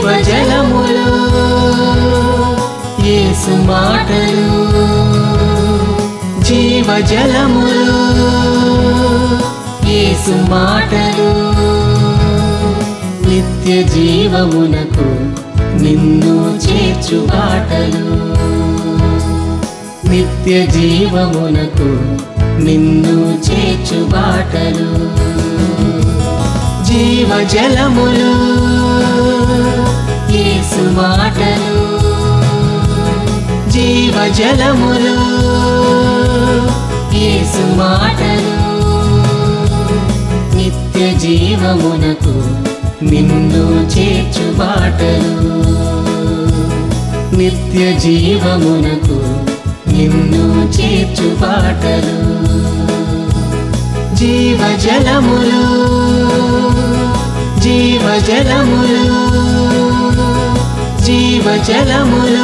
జీవజలములు యేసు మాటలు జీవజలములు యేసు మాటలు నిత్య జీవమునకు నిన్ను చేర్చు బాటలు నిత్య జీవమునకు నిన్ను చేర్చు బాటలు జీవజలములు యేసు మాటలు జీవజలములు యేసు మాటలు నిత్య జీవమునకు నిన్ను చేర్చు బాటలు నిత్య జీవమునకు నిన్ను చేర్చు బాటలు జీవజలములు జీవజలములు జీవజలములు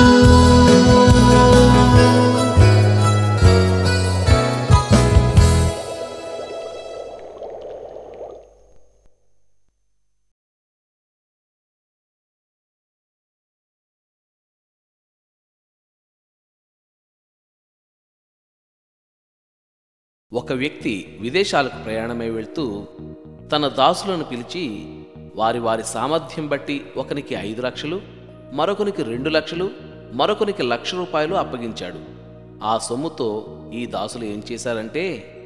ఒక వ్యక్తి విదేశాలకు ప్రయాణమై వెళ్తూ తన దాసులను పిలిచి వారి వారి సామర్థ్యం బట్టి ఒకనికి ఐదు లక్షలు మరొకనికి రెండు లక్షలు మరొకనికి లక్ష రూపాయలు అప్పగించాడు ఆ సొమ్ముతో ఈ దాసులు ఏం చేశారంటే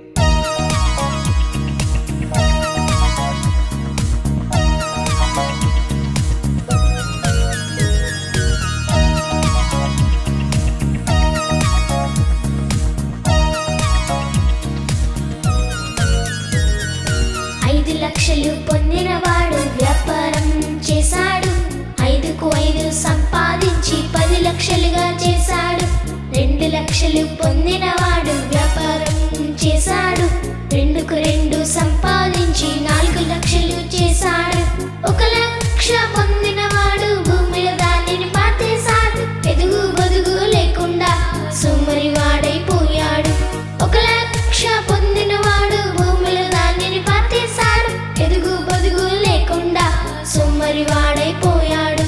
ఐదు లక్షలు పొందినవాడు వ్యాపారం చేశాడు ఐదుకు ఐదు సంపాదించి పది లక్షలుగా చేశాడు రెండు లక్షలు పొందినవాడు వ్యాపారం చేశాడు రెండుకు రెండు సంపాదించి నాలుగు లక్షలు చేశాడు ఒక లక్ష పొందినవాడు భూమిలో దానిని పాతేశాడు ఎదుగు బదుగు లేకుండా సుమ్మరి వాడైపోయాడు ఒక లక్ష పొందినవాడు భూమిలో దానిని పాతేశాడు ఎదుగు బదుగు లేకుండా సుమ్మరి వాడైపోయాడు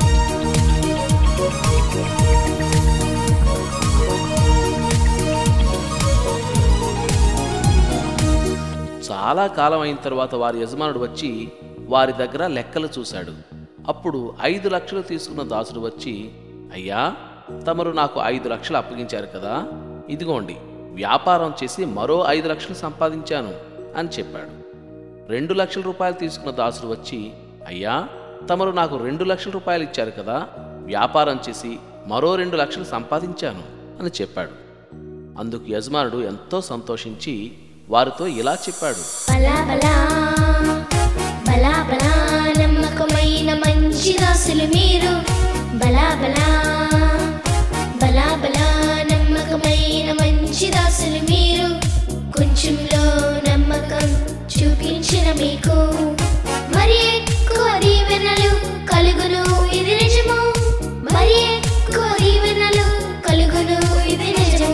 చాలా కాలం అయిన తర్వాత వారి యజమానుడు వచ్చి వారి దగ్గర లెక్కలు చూశాడు అప్పుడు ఐదు లక్షలు తీసుకున్న దాసుడు వచ్చి అయ్యా తమరు నాకు ఐదు లక్షలు అప్పగించారు కదా ఇదిగోండి వ్యాపారం చేసి మరో ఐదు లక్షలు సంపాదించాను అని చెప్పాడు రెండు లక్షల రూపాయలు తీసుకున్న దాసుడు వచ్చి అయ్యా తమరు నాకు రెండు లక్షల రూపాయలు ఇచ్చారు కదా వ్యాపారం చేసి మరో రెండు లక్షలు సంపాదించాను అని చెప్పాడు అందుకు యజమానుడు ఎంతో సంతోషించి వారితో ఇలా చెప్పాడు బలా బలా బలా బలా నమ్మకమైన మంచి దాసులు మీరు బలా బలా బలా బలా నమ్మకమైన మంచి దాసులు మీరు కొంచెంలో నమ్మకం చూపించిన మీకు మరి ఎక్కువ దీవెనలు కలుగును ఇది నిజము మరి ఎక్కువ దీవెనలు కలుగును ఇది నిజము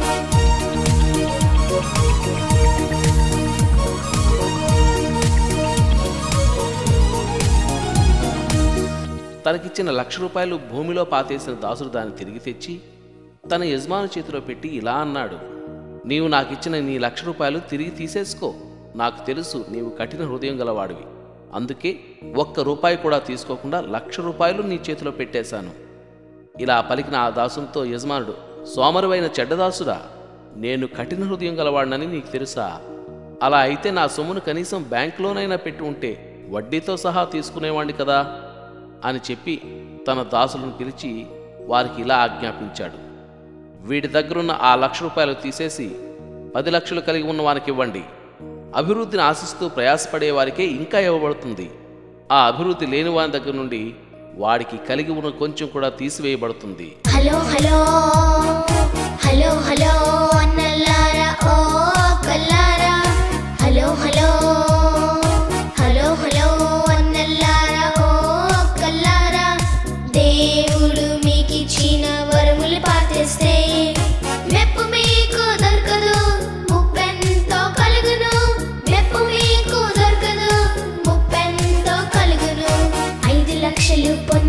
తనకిచ్చిన లక్ష రూపాయలు భూమిలో పాతేసిన దాసుడు దాన్ని తిరిగి తెచ్చి తన యజమాని చేతిలో పెట్టి ఇలా అన్నాడు నీవు నాకిచ్చిన నీ లక్ష రూపాయలు తిరిగి తీసేసుకో నాకు తెలుసు నీవు కఠిన హృదయం గలవాడివి అందుకే ఒక్క రూపాయి కూడా తీసుకోకుండా లక్ష రూపాయలు నీ చేతిలో పెట్టేశాను ఇలా పలికిన ఆ దాసునితో యజమానుడు సోమరువైన చెడ్డదాసుడా నేను కఠిన హృదయం గలవాడినని నీకు తెలుసా అలా అయితే నా సొమ్మును కనీసం బ్యాంకులోనైనా పెట్టి ఉంటే వడ్డీతో సహా తీసుకునేవాణ్ణి కదా అని చెప్పి తన దాసులను పిలిచి వారికి ఇలా ఆజ్ఞాపించాడు వీడి దగ్గరున్న ఆ లక్ష రూపాయలు తీసేసి పది లక్షలు కలిగి ఉన్న వారికి ఇవ్వండి అభివృద్ధిని ఆశిస్తూ ప్రయాసపడే వారికే ఇంకా ఇవ్వబడుతుంది ఆ అభివృద్ధి లేని వారి దగ్గర నుండి వాడికి కలిగి ఉన్న కొంచెం కూడా తీసివేయబడుతుంది హలో హలో హలో హలో అన్నల్లారా ఓ కల్లారా హలో హలో హలో హలో అన్నల్లారా ఓ కల్లారా దేవుడు మీకు ఇచ్చిన వరములు పాటిస్తే మెప్పు మీకు దొరకదు ముప్పెంతో కలుగును మెప్పు మీకు దొరకదు ముప్పెంతో కలుగును ఐదు లక్షలు పొంది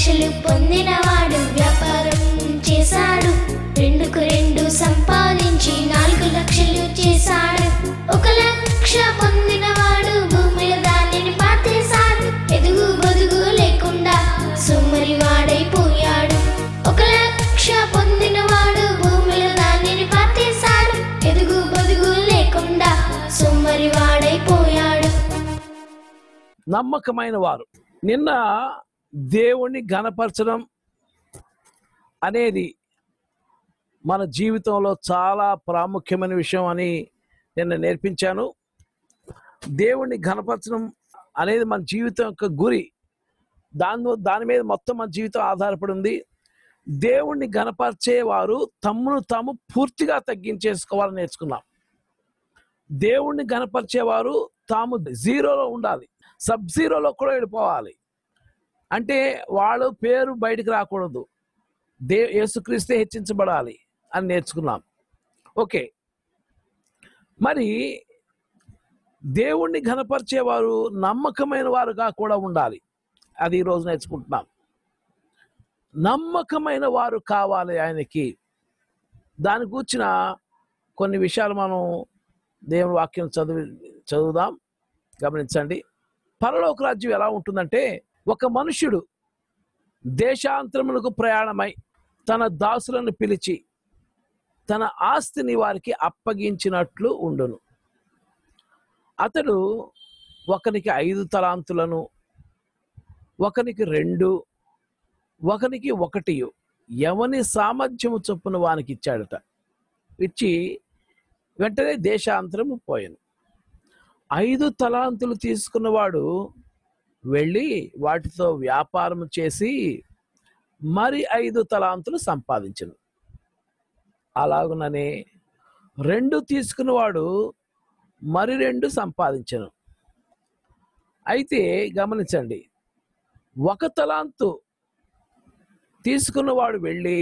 లక్షలు పొందినవాడు వ్యాపారం చేశాడు రెండుకు రెండు సంపాదించి నాలుగు లక్షలు చేశాడు ఒక లక్ష పొందినవాడు భూమిలో దానిని పాతేశాడు ఎదుగు బదుగు లేకుండా సొమ్మరి వాడైపోయాడు ఒక లక్ష పొందినవాడు భూమిలో దానిని పాతేశాడు ఎదుగు బదుగు లేకుండా సొమ్మరి వాడైపోయాడు నమ్మకమైన వారు నిన్న దేవుణ్ణి ఘనపరచడం అనేది మన జీవితంలో చాలా ప్రాముఖ్యమైన విషయం అని నిన్న నేర్పించాను దేవుణ్ణి ఘనపరచడం అనేది మన జీవితం యొక్క గురి దాని దాని మీద మొత్తం మన జీవితం ఆధారపడి ఉంది దేవుణ్ణి గణపరిచేవారు తమ్మును తాము పూర్తిగా తగ్గించేసుకోవాలని నేర్చుకున్నాం దేవుణ్ణి గణపరిచేవారు తాము జీరోలో ఉండాలి సబ్ జీరోలో కూడా వెళ్ళిపోవాలి అంటే వాళ్ళ పేరు బయటికి రాకూడదు దే యేసుక్రీస్తే హెచ్చించబడాలి అని నేర్చుకున్నాం ఓకే మరి దేవుణ్ణి ఘనపరిచేవారు నమ్మకమైన వారుగా కూడా ఉండాలి అది ఈరోజు నేర్చుకుంటున్నాం నమ్మకమైన వారు కావాలి ఆయనకి దాని కూర్చిన కొన్ని విషయాలు మనం దేవుని వాక్యం చదివి చదువుదాం గమనించండి పరలోక రాజ్యం ఎలా ఉంటుందంటే ఒక మనుష్యుడు దేశాంతరములకు ప్రయాణమై తన దాసులను పిలిచి తన ఆస్తిని వారికి అప్పగించినట్లు ఉండును అతడు ఒకనికి ఐదు తలాంతులను ఒకనికి రెండు ఒకనికి ఒకటి ఎవని సామర్థ్యము చొప్పున వానికి ఇచ్చాడట ఇచ్చి వెంటనే దేశాంతరము పోయాను ఐదు తలాంతులు తీసుకున్నవాడు వెళ్ళి వాటితో వ్యాపారం చేసి మరి ఐదు తలాంతులు సంపాదించను అలాగుననే రెండు తీసుకున్నవాడు మరి రెండు సంపాదించను అయితే గమనించండి ఒక తలాంతు తీసుకున్నవాడు వెళ్ళి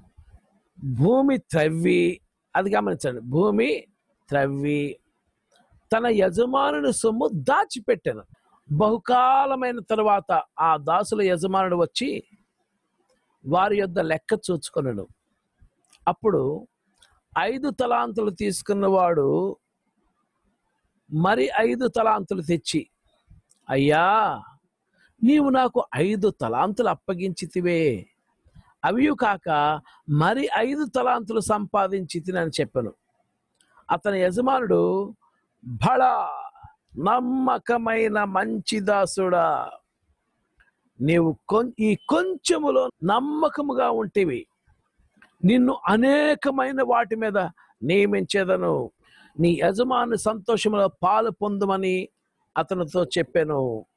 భూమి త్రవ్వి అది గమనించండి భూమి త్రవ్వి తన యజమానుని సొమ్ము దాచిపెట్టాను బహుకాలమైన తర్వాత ఆ దాసుల యజమానుడు వచ్చి వారి యొద్ద లెక్క చూచుకొనడు అప్పుడు ఐదు తలాంతులు తీసుకున్నవాడు మరి ఐదు తలాంతులు తెచ్చి అయ్యా నీవు నాకు ఐదు తలాంతులు అప్పగించితివే అవి కాక మరి ఐదు తలాంతులు సంపాదించి అని చెప్పాను అతని యజమానుడు బళ నమ్మకమైన మంచి దాసుడా నీవు కొం ఈ కొంచెములో నమ్మకముగా ఉంటివి నిన్ను అనేకమైన వాటి మీద నియమించేదను నీ యజమాని సంతోషంలో పాలు పొందమని అతనితో చెప్పాను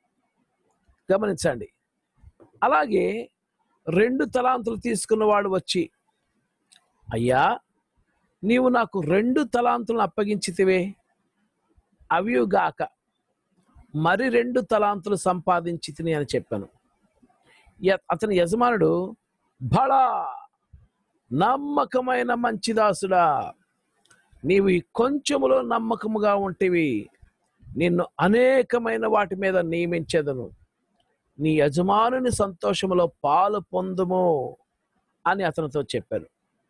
గమనించండి అలాగే రెండు తలాంతులు తీసుకున్నవాడు వచ్చి అయ్యా నీవు నాకు రెండు తలాంతులను అప్పగించితివే అవియుగాక మరి రెండు తలాంతులు సంపాదించి తిని అని చెప్పాను య- అతని యజమానుడు బడా నమ్మకమైన మంచి దాసుడా నీవు ఈ కొంచెములో నమ్మకముగా ఉంటివి నిన్ను అనేకమైన వాటి మీద నియమించేదను నీ యజమానుని సంతోషములో పాలు పొందుము అని అతనితో చెప్పాను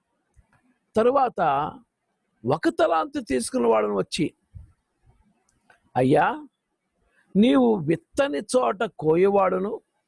తరువాత ఒక తలాంతు తీసుకున్న వాడని వచ్చి అయ్యా నీవు విత్తని చోట కోయవాడును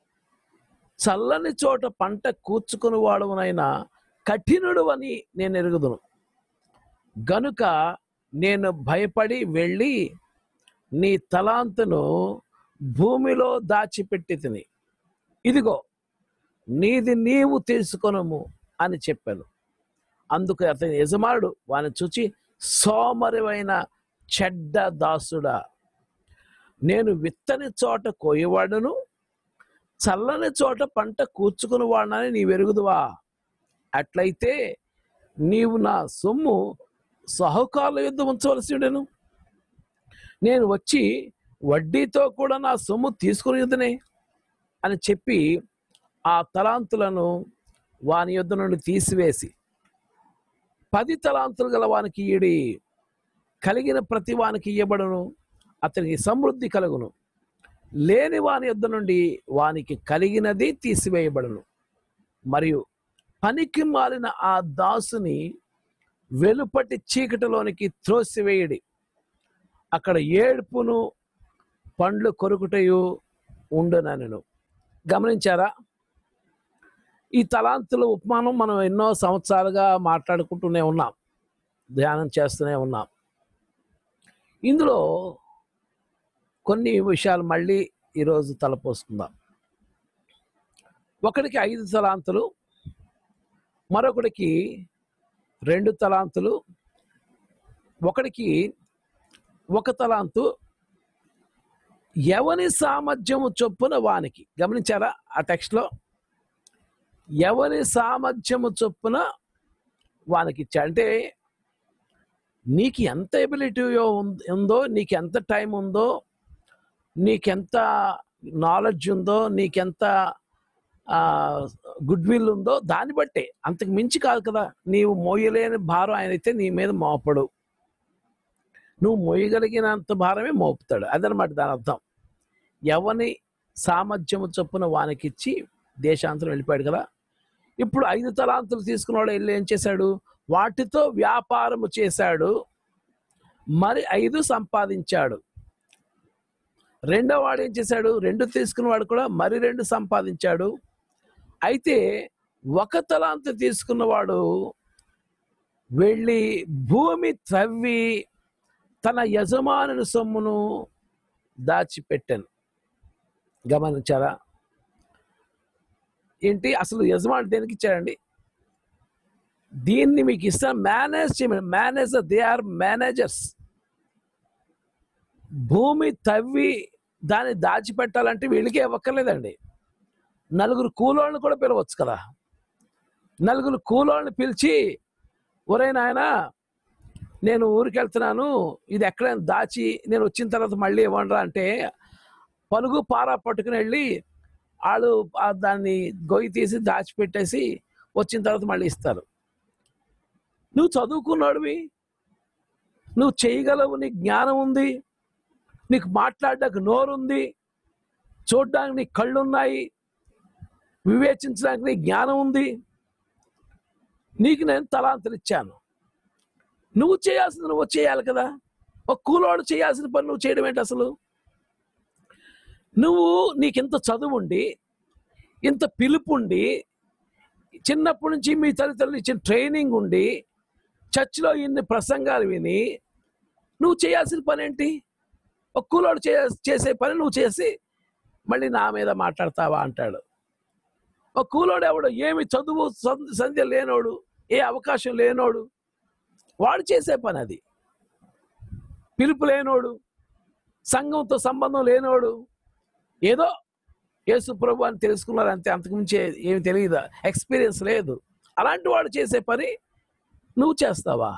చల్లని చోట పంట కూర్చుకుని వాడునైనా కఠినుడు అని నేను ఎరుగుదును గనుక నేను భయపడి వెళ్ళి నీ తలాంతును భూమిలో దాచిపెట్టి తిని ఇదిగో నీది నీవు తీసుకొనుము అని చెప్పాను అందుకు అతని యజమానుడు వాని చూచి సోమరివైన చెడ్డ దాసుడా నేను విత్తని చోట కోయవాడును చల్లని చోట పంట కూర్చుకుని వాడనని నీ వెరుగుదువా అట్లయితే నీవు నా సొమ్ము సహకారుల యుద్ధ ఉంచవలసి ఉండెను నేను వచ్చి వడ్డీతో కూడా నా సొమ్ము తీసుకుని యుద్ధనే అని చెప్పి ఆ తలాంతులను వాని యుద్ధ నుండి తీసివేసి పది తలాంతులు గల వానికి ఈడి కలిగిన ప్రతి వానికి ఇయ్యబడును అతనికి సమృద్ధి కలుగును లేని వాని యొద్ద నుండి వానికి కలిగినది తీసివేయబడును మరియు పనికి మాలిన ఆ దాసుని వెలుపటి చీకటిలోనికి త్రోసివేయడి అక్కడ ఏడుపును పండ్లు కొరుకుటయు ఉండునను గమనించారా ఈ తలాంతుల ఉపమానం మనం ఎన్నో సంవత్సరాలుగా మాట్లాడుకుంటూనే ఉన్నాం ధ్యానం చేస్తూనే ఉన్నాం ఇందులో కొన్ని విషయాలు మళ్ళీ ఈరోజు తలపోసుకుందాం ఒకడికి ఐదు తలాంతులు మరొకడికి రెండు తలాంతులు ఒకడికి ఒక తలాంతు ఎవని సామర్థ్యము చొప్పున వానికి గమనించారా ఆ టెక్స్ట్లో ఎవరి సామర్థ్యము చొప్పున వానికి ఇచ్చా అంటే నీకు ఎంత ఎబిలిటీ ఉందో నీకు ఎంత టైం ఉందో నీకెంత నాలెడ్జ్ ఉందో నీకెంత గుడ్ విల్ ఉందో దాన్ని బట్టే అంతకు మించి కాదు కదా నీవు మోయలేని భారం ఆయన అయితే నీ మీద మోపడు నువ్వు మోయగలిగినంత భారమే మోపుతాడు అదనమాట దాని అర్థం ఎవని సామర్థ్యము చొప్పున వానికిచ్చి దేశాంతరం వెళ్ళిపోయాడు కదా ఇప్పుడు ఐదు తలాంతులు తీసుకున్నాడు వెళ్ళి ఏం చేశాడు వాటితో వ్యాపారము చేశాడు మరి ఐదు సంపాదించాడు రెండో వాడు ఏం చేశాడు రెండు తీసుకున్నవాడు కూడా మరి రెండు సంపాదించాడు అయితే ఒక తలాంతు తీసుకున్నవాడు వెళ్ళి భూమి త్రవ్వి తన యజమానుని సొమ్మును దాచిపెట్టాను గమనించారా ఏంటి అసలు యజమాని దేనికి ఇచ్చాడండి దీన్ని మీకు ఇస్తాను మేనేజ్ చేయమని మేనేజర్ దే ఆర్ మేనేజర్స్ భూమి తవ్వి దాన్ని దాచిపెట్టాలంటే వీళ్ళకే ఇవ్వక్కర్లేదండి నలుగురు కూలోళ్ళని కూడా పిలవచ్చు కదా నలుగురు కూలోళ్ళని పిలిచి ఒరే నాయన నేను ఊరికి వెళ్తున్నాను ఇది ఎక్కడైనా దాచి నేను వచ్చిన తర్వాత మళ్ళీ ఇవ్వండిరా అంటే పలుగు పార పట్టుకుని వెళ్ళి వాళ్ళు ఆ దాన్ని గొయ్యి తీసి దాచిపెట్టేసి వచ్చిన తర్వాత మళ్ళీ ఇస్తారు నువ్వు చదువుకున్నాడువి నువ్వు చేయగలవు నీకు జ్ఞానం ఉంది నీకు మాట్లాడడానికి నోరుంది చూడడానికి నీకు కళ్ళు ఉన్నాయి వివేచించడానికి నీకు జ్ఞానం ఉంది నీకు నేను తలాంతలు ఇచ్చాను నువ్వు చేయాల్సింది నువ్వు చేయాలి కదా ఒక కూలోడు చేయాల్సిన పని నువ్వు చేయడం ఏంటి అసలు నువ్వు నీకింత చదువు ఉండి ఇంత పిలుపు ఉండి చిన్నప్పటి నుంచి మీ తల్లిదండ్రులు ఇచ్చిన ట్రైనింగ్ ఉండి చర్చిలో ఇన్ని ప్రసంగాలు విని నువ్వు చేయాల్సిన పని ఏంటి ఒక కూలోడు చే చేసే పని నువ్వు చేసి మళ్ళీ నా మీద మాట్లాడతావా అంటాడు ఒక కూలోడు ఎవడు ఏమి చదువు సం- సంధ్య లేనోడు ఏ అవకాశం లేనోడు వాడు చేసే పని అది పిలుపు లేనోడు సంఘంతో సంబంధం లేనోడు ఏదో యేసు ప్రభు అని తెలుసుకున్నారు అంతే అంతకుమించి ఏమి తెలియదు ఎక్స్పీరియన్స్ లేదు అలాంటి వాడు చేసే పని నువ్వు చేస్తావా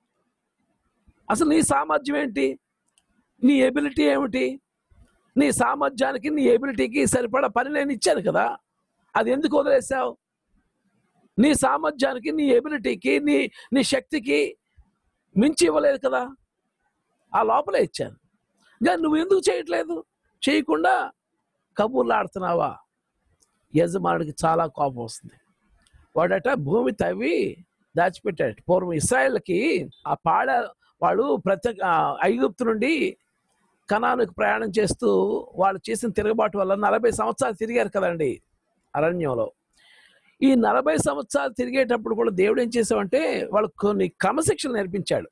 అసలు నీ సామర్థ్యం ఏంటి నీ ఎబిలిటీ ఏమిటి నీ సామర్థ్యానికి నీ ఎబిలిటీకి సరిపడా పని నేను ఇచ్చాను కదా అది ఎందుకు వదిలేసావు నీ సామర్థ్యానికి నీ ఎబిలిటీకి నీ నీ శక్తికి మించి ఇవ్వలేదు కదా ఆ లోపలే ఇచ్చాను కానీ నువ్వు ఎందుకు చేయట్లేదు చేయకుండా కబుర్లు ఆడుతున్నావా యజమానుడికి చాలా కోపం వస్తుంది వాడట భూమి తవ్వి దాచిపెట్టాడు పూర్వం ఇస్రాయేల్కి ఆ పాడ వాడు ప్రత్యేక ఆ, ఐగుప్తు నుండి కనానుకు ప్రయాణం చేస్తూ వాళ్ళు చేసిన తిరుగుబాటు వల్ల నలభై సంవత్సరాలు తిరిగారు కదండి అరణ్యంలో ఈ నలభై సంవత్సరాలు తిరిగేటప్పుడు కూడా దేవుడు ఏం చేసావంటే వాళ్ళకు కొన్ని క్రమశిక్షణ నేర్పించాడు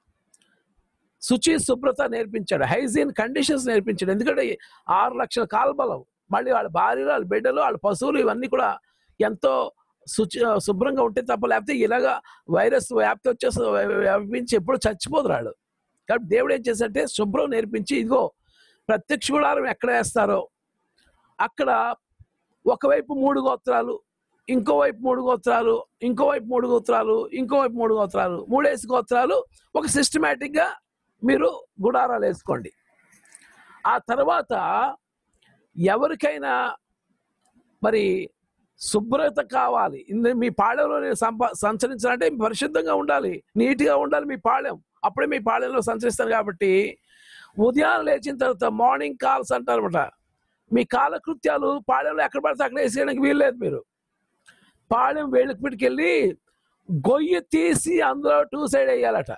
శుచి శుభ్రత నేర్పించాడు హైజీన్ కండిషన్స్ నేర్పించాడు ఎందుకంటే ఆరు లక్షల కాల్బలం మళ్ళీ వాళ్ళ భార్యలు వాళ్ళ బిడ్డలు వాళ్ళ పశువులు ఇవన్నీ కూడా ఎంతో శుచి శుభ్రంగా ఉంటే తప్ప లేకపోతే ఇలాగా వైరస్ వ్యాప్తి వచ్చేసి వ్యాపించి ఎప్పుడు చచ్చిపోదు రాడు కాబట్టి దేవుడు ఏం చేశాడంటే శుభ్రం నేర్పించి ఇదిగో ప్రత్యక్ష గుడారం ఎక్కడ వేస్తారో అక్కడ ఒకవైపు మూడు గోత్రాలు ఇంకోవైపు మూడు గోత్రాలు ఇంకోవైపు మూడు గోత్రాలు ఇంకోవైపు మూడు గోత్రాలు మూడేసి గోత్రాలు ఒక సిస్టమేటిక్గా మీరు గుడారాలు వేసుకోండి ఆ తర్వాత ఎవరికైనా మరి శుభ్రత కావాలి ఇందు మీ పాళెంలో నేను సంపా సంచరించాలంటే పరిశుద్ధంగా ఉండాలి నీట్గా ఉండాలి మీ పాళెం అప్పుడే మీ పాళెంలో సంచరిస్తాను కాబట్టి ఉదయం లేచిన తర్వాత మార్నింగ్ కాల్స్ అంటారన్నమాట మీ కాలకృత్యాలు పాళెంలో ఎక్కడ పడితే అక్కడ వేసేయడానికి వీల్లేదు మీరు పాళెం వేళ్ళకి పెట్టుకెళ్ళి గొయ్యి తీసి అందులో టూ సైడ్ వేయాలట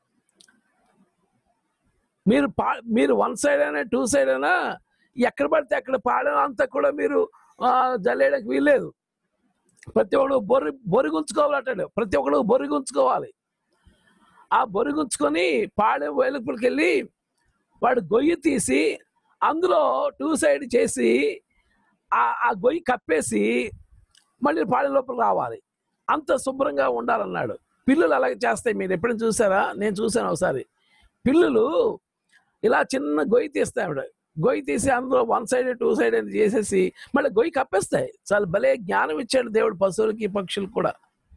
మీరు పా మీరు వన్ సైడ్ అయినా టూ సైడ్ అయినా ఎక్కడ పడితే అక్కడ పాడడం అంతా కూడా మీరు ఆ, జల్లేయడానికి వీల్లేదు ప్రతి ఒక్కడు బొరి బొరిగుంచుకోవాలట ప్రతి ఒక్కడు బొరిగుంచుకోవాలి ఆ బొరిగుంచుకొని పాడెం వెలుపులకి వెళ్ళి వాడు గొయ్యి తీసి అందులో టూ సైడ్ చేసి ఆ ఆ గొయ్యి కప్పేసి మళ్ళీ పాడెం లోపల రావాలి అంత శుభ్రంగా ఉండాలన్నాడు పిల్లులు అలాగే చేస్తాయి మీరు ఎప్పుడైనా చూసారా నేను చూశాను ఒకసారి పిల్లులు ఇలా చిన్న గొయ్యి తీస్తాయి ఆవిడ గొయ్యి తీసి అందులో వన్ సైడ్ టూ సైడ్ అని చేసేసి మళ్ళీ గొయ్యి కప్పేస్తాయి చాలా భలే జ్ఞానం ఇచ్చాడు దేవుడు పశువులకి పక్షులకు కూడా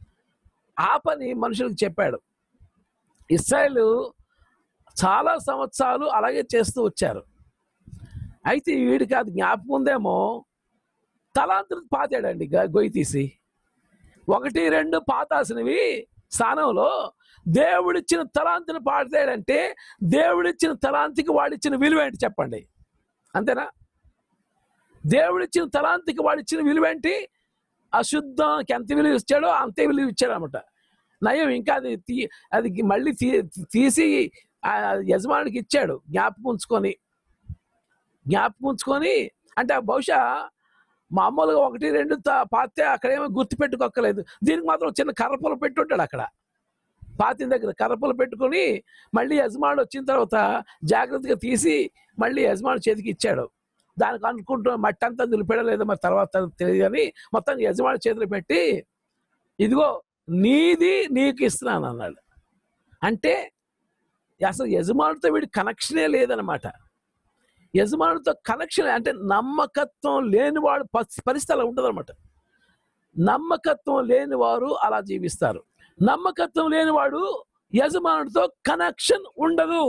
ఆ పని మనుషులకు చెప్పాడు ఇస్రాయేల్ చాలా సంవత్సరాలు అలాగే చేస్తూ వచ్చారు అయితే వీడికి అది జ్ఞాపకం ఉందేమో తలాంతరం పాతాడండి గ- గొయ్యి తీసి ఒకటి రెండు పాతాసినవి స్థానంలో దేవుడిచ్చిన తలాంతిని పాడతాడంటే దేవుడిచ్చిన తలాంతికి వాడిచ్చిన విలువ ఏంటి చెప్పండి అంతేనా దేవుడిచ్చిన తలాంతికి వాడిచ్చిన విలువ ఏంటి అశుద్ధానికి ఎంత విలువ ఇచ్చాడో అంతే విలువ ఇచ్చాడు అనమాట నయం ఇంకా అది తీ అది మళ్ళీ తీ తీసి ఆ యజమానికి ఇచ్చాడు జ్ఞాపకం ఉంచుకొని జ్ఞాపకం ఉంచుకొని అంటే ఆ బహుశా మామూలుగా ఒకటి రెండు తా- పాతే అక్కడేమో గుర్తు పెట్టుకోక్కలేదు దీనికి మాత్రం చిన్న కర్రపొల పెట్టుంటాడు అక్కడ పాతిన దగ్గర కర్రపొల పెట్టుకొని మళ్ళీ యజమానుడు వచ్చిన తర్వాత జాగ్రత్తగా తీసి మళ్ళీ యజమాని చేతికి ఇచ్చాడు దానికి అనుకుంటూ మట్టి అంతా దులిపెడలేదు మరి తర్వాత తెలియదు కానీ మొత్తం యజమాని చేతులు పెట్టి ఇదిగో నీది నీకు ఇస్తున్నాను అన్నాడు అంటే అసలు యజమానితో వీడి కనెక్షనే లేదనమాట యజమానితో కనెక్షన్ అంటే నమ్మకత్వం లేనివాడు పస్- పరిస్థితి అలా ఉంటుందన్నమాట నమ్మకత్వం లేనివారు అలా జీవిస్తారు నమ్మకత్వం లేనివాడు యజమానుడితో కనెక్షన్ ఉండదు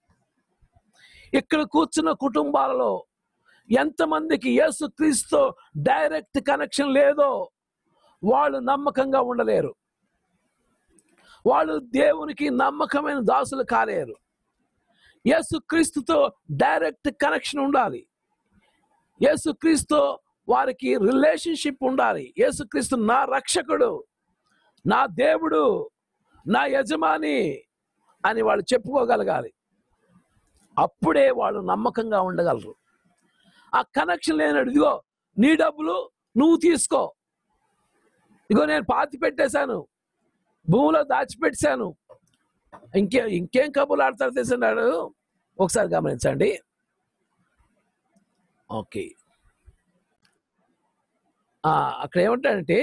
ఇక్కడ కూర్చున్న కుటుంబాలలో ఎంతమందికి యేసు క్రీస్తు డైరెక్ట్ కనెక్షన్ లేదో వాళ్ళు నమ్మకంగా ఉండలేరు వాళ్ళు దేవునికి నమ్మకమైన దాసులు కాలేరు యేసుక్రీస్తుతో డైరెక్ట్ కనెక్షన్ ఉండాలి యేసుక్రీస్తు వారికి రిలేషన్షిప్ ఉండాలి యేసుక్రీస్తు నా రక్షకుడు నా దేవుడు నా యజమాని అని వాళ్ళు చెప్పుకోగలగాలి అప్పుడే వాళ్ళు నమ్మకంగా ఉండగలరు ఆ కనెక్షన్ లేనాడు ఇదిగో నీ డబ్బులు నువ్వు తీసుకో ఇదిగో నేను పాతి పెట్టేశాను భూమిలో దాచిపెట్టేశాను ఇంకే ఇంకేం కబుర్లు ఆడతారు తెలిసినాడు ఒకసారి గమనించండి ఓకే ఆ, అక్కడ ఏమంటాడంటే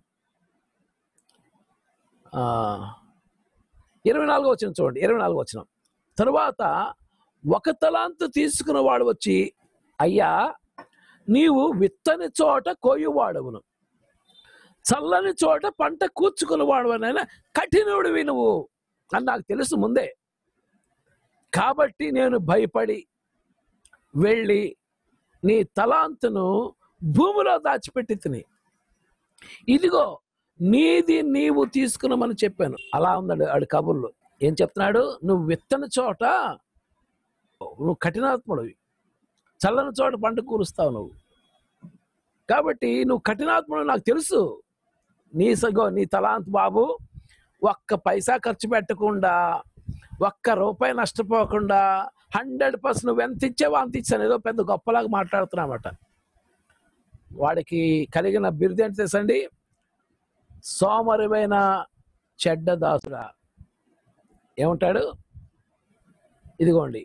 ఆ, ఇరవై నాలుగో వచ్చిన చూడండి ఇరవై నాలుగో వచ్చిన తరువాత ఒక తలాంతు తీసుకున్న వాడు వచ్చి అయ్యా నీవు విత్తని చోట కోయువాడవును చల్లని చోట పంట కూర్చుకుని వాడవనైనా కఠినుడివి నువ్వు అని నాకు తెలుసు ముందే కాబట్టి నేను భయపడి వెళ్ళి నీ తలాంతును భూమిలో దాచిపెట్టి తిని ఇదిగో నీది నీవు తీసుకున్నామని చెప్పాను అలా ఉన్నాడు ఆడు కబుర్లు ఏం చెప్తున్నాడు నువ్వు విత్తని చోట నువ్వు కఠినాత్ముడివి చల్లని చోట పంట కూరుస్తావు నువ్వు కాబట్టి నువ్వు కఠినాత్ముడు నాకు తెలుసు నీ సగో నీ తలాంత్ బాబు ఒక్క పైసా ఖర్చు పెట్టకుండా ఒక్క రూపాయి నష్టపోకుండా హండ్రెడ్ పర్సెంట్ నువ్వు ఎంత ఇచ్చావో అంత ఇచ్చాను ఏదో పెద్ద గొప్పలాగా మాట్లాడుతున్నామట వాడికి కలిగిన బిరుదు ఏంటి తెలుసండి సోమరివైన చెడ్డ దాసుడా ఏమంటాడు ఇదిగోండి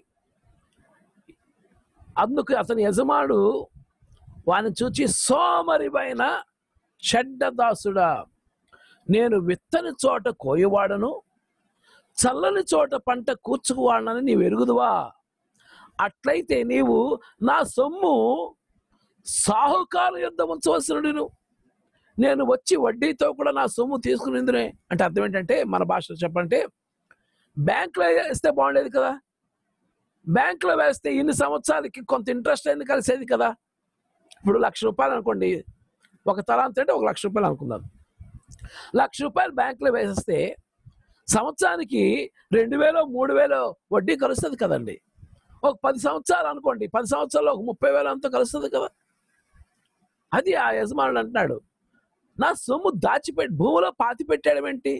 అందుకు అతని యజమానుడు వాని చూచి సోమరివైన చెడ్డ దాసుడా నేను విత్తని చోట కోయవాడను చల్లని చోట పంట కూర్చుకువాడనని నీవు ఎరుగుదువా అట్లయితే నీవు నా సొమ్ము సాహుకారు యుద్ధ ఉంచవలసినడు నేను వచ్చి వడ్డీతో కూడా నా సొమ్ము తీసుకునేందునే అంటే అర్థం ఏంటంటే మన భాషలో చెప్పంటే బ్యాంకులో వేస్తే బాగుండేది కదా బ్యాంకులో వేస్తే ఇన్ని సంవత్సరాలకి కొంత ఇంట్రెస్ట్ అయింది కలిసేది కదా ఇప్పుడు లక్ష రూపాయలు అనుకోండి ఒక తలాంత అంటే ఒక లక్ష రూపాయలు అనుకుందాం లక్ష రూపాయలు బ్యాంకులో వేసేస్తే సంవత్సరానికి రెండు వేలు మూడు వేలు వడ్డీ కలుస్తుంది కదండి ఒక పది సంవత్సరాలు అనుకోండి పది సంవత్సరాల్లో ఒక ముప్పై వేలు అంతా కలుస్తుంది కదా అది ఆ యజమానుడు అంటున్నాడు నా సొమ్ము దాచిపెట్టి భూమిలో పాతి పెట్టాడు ఏంటి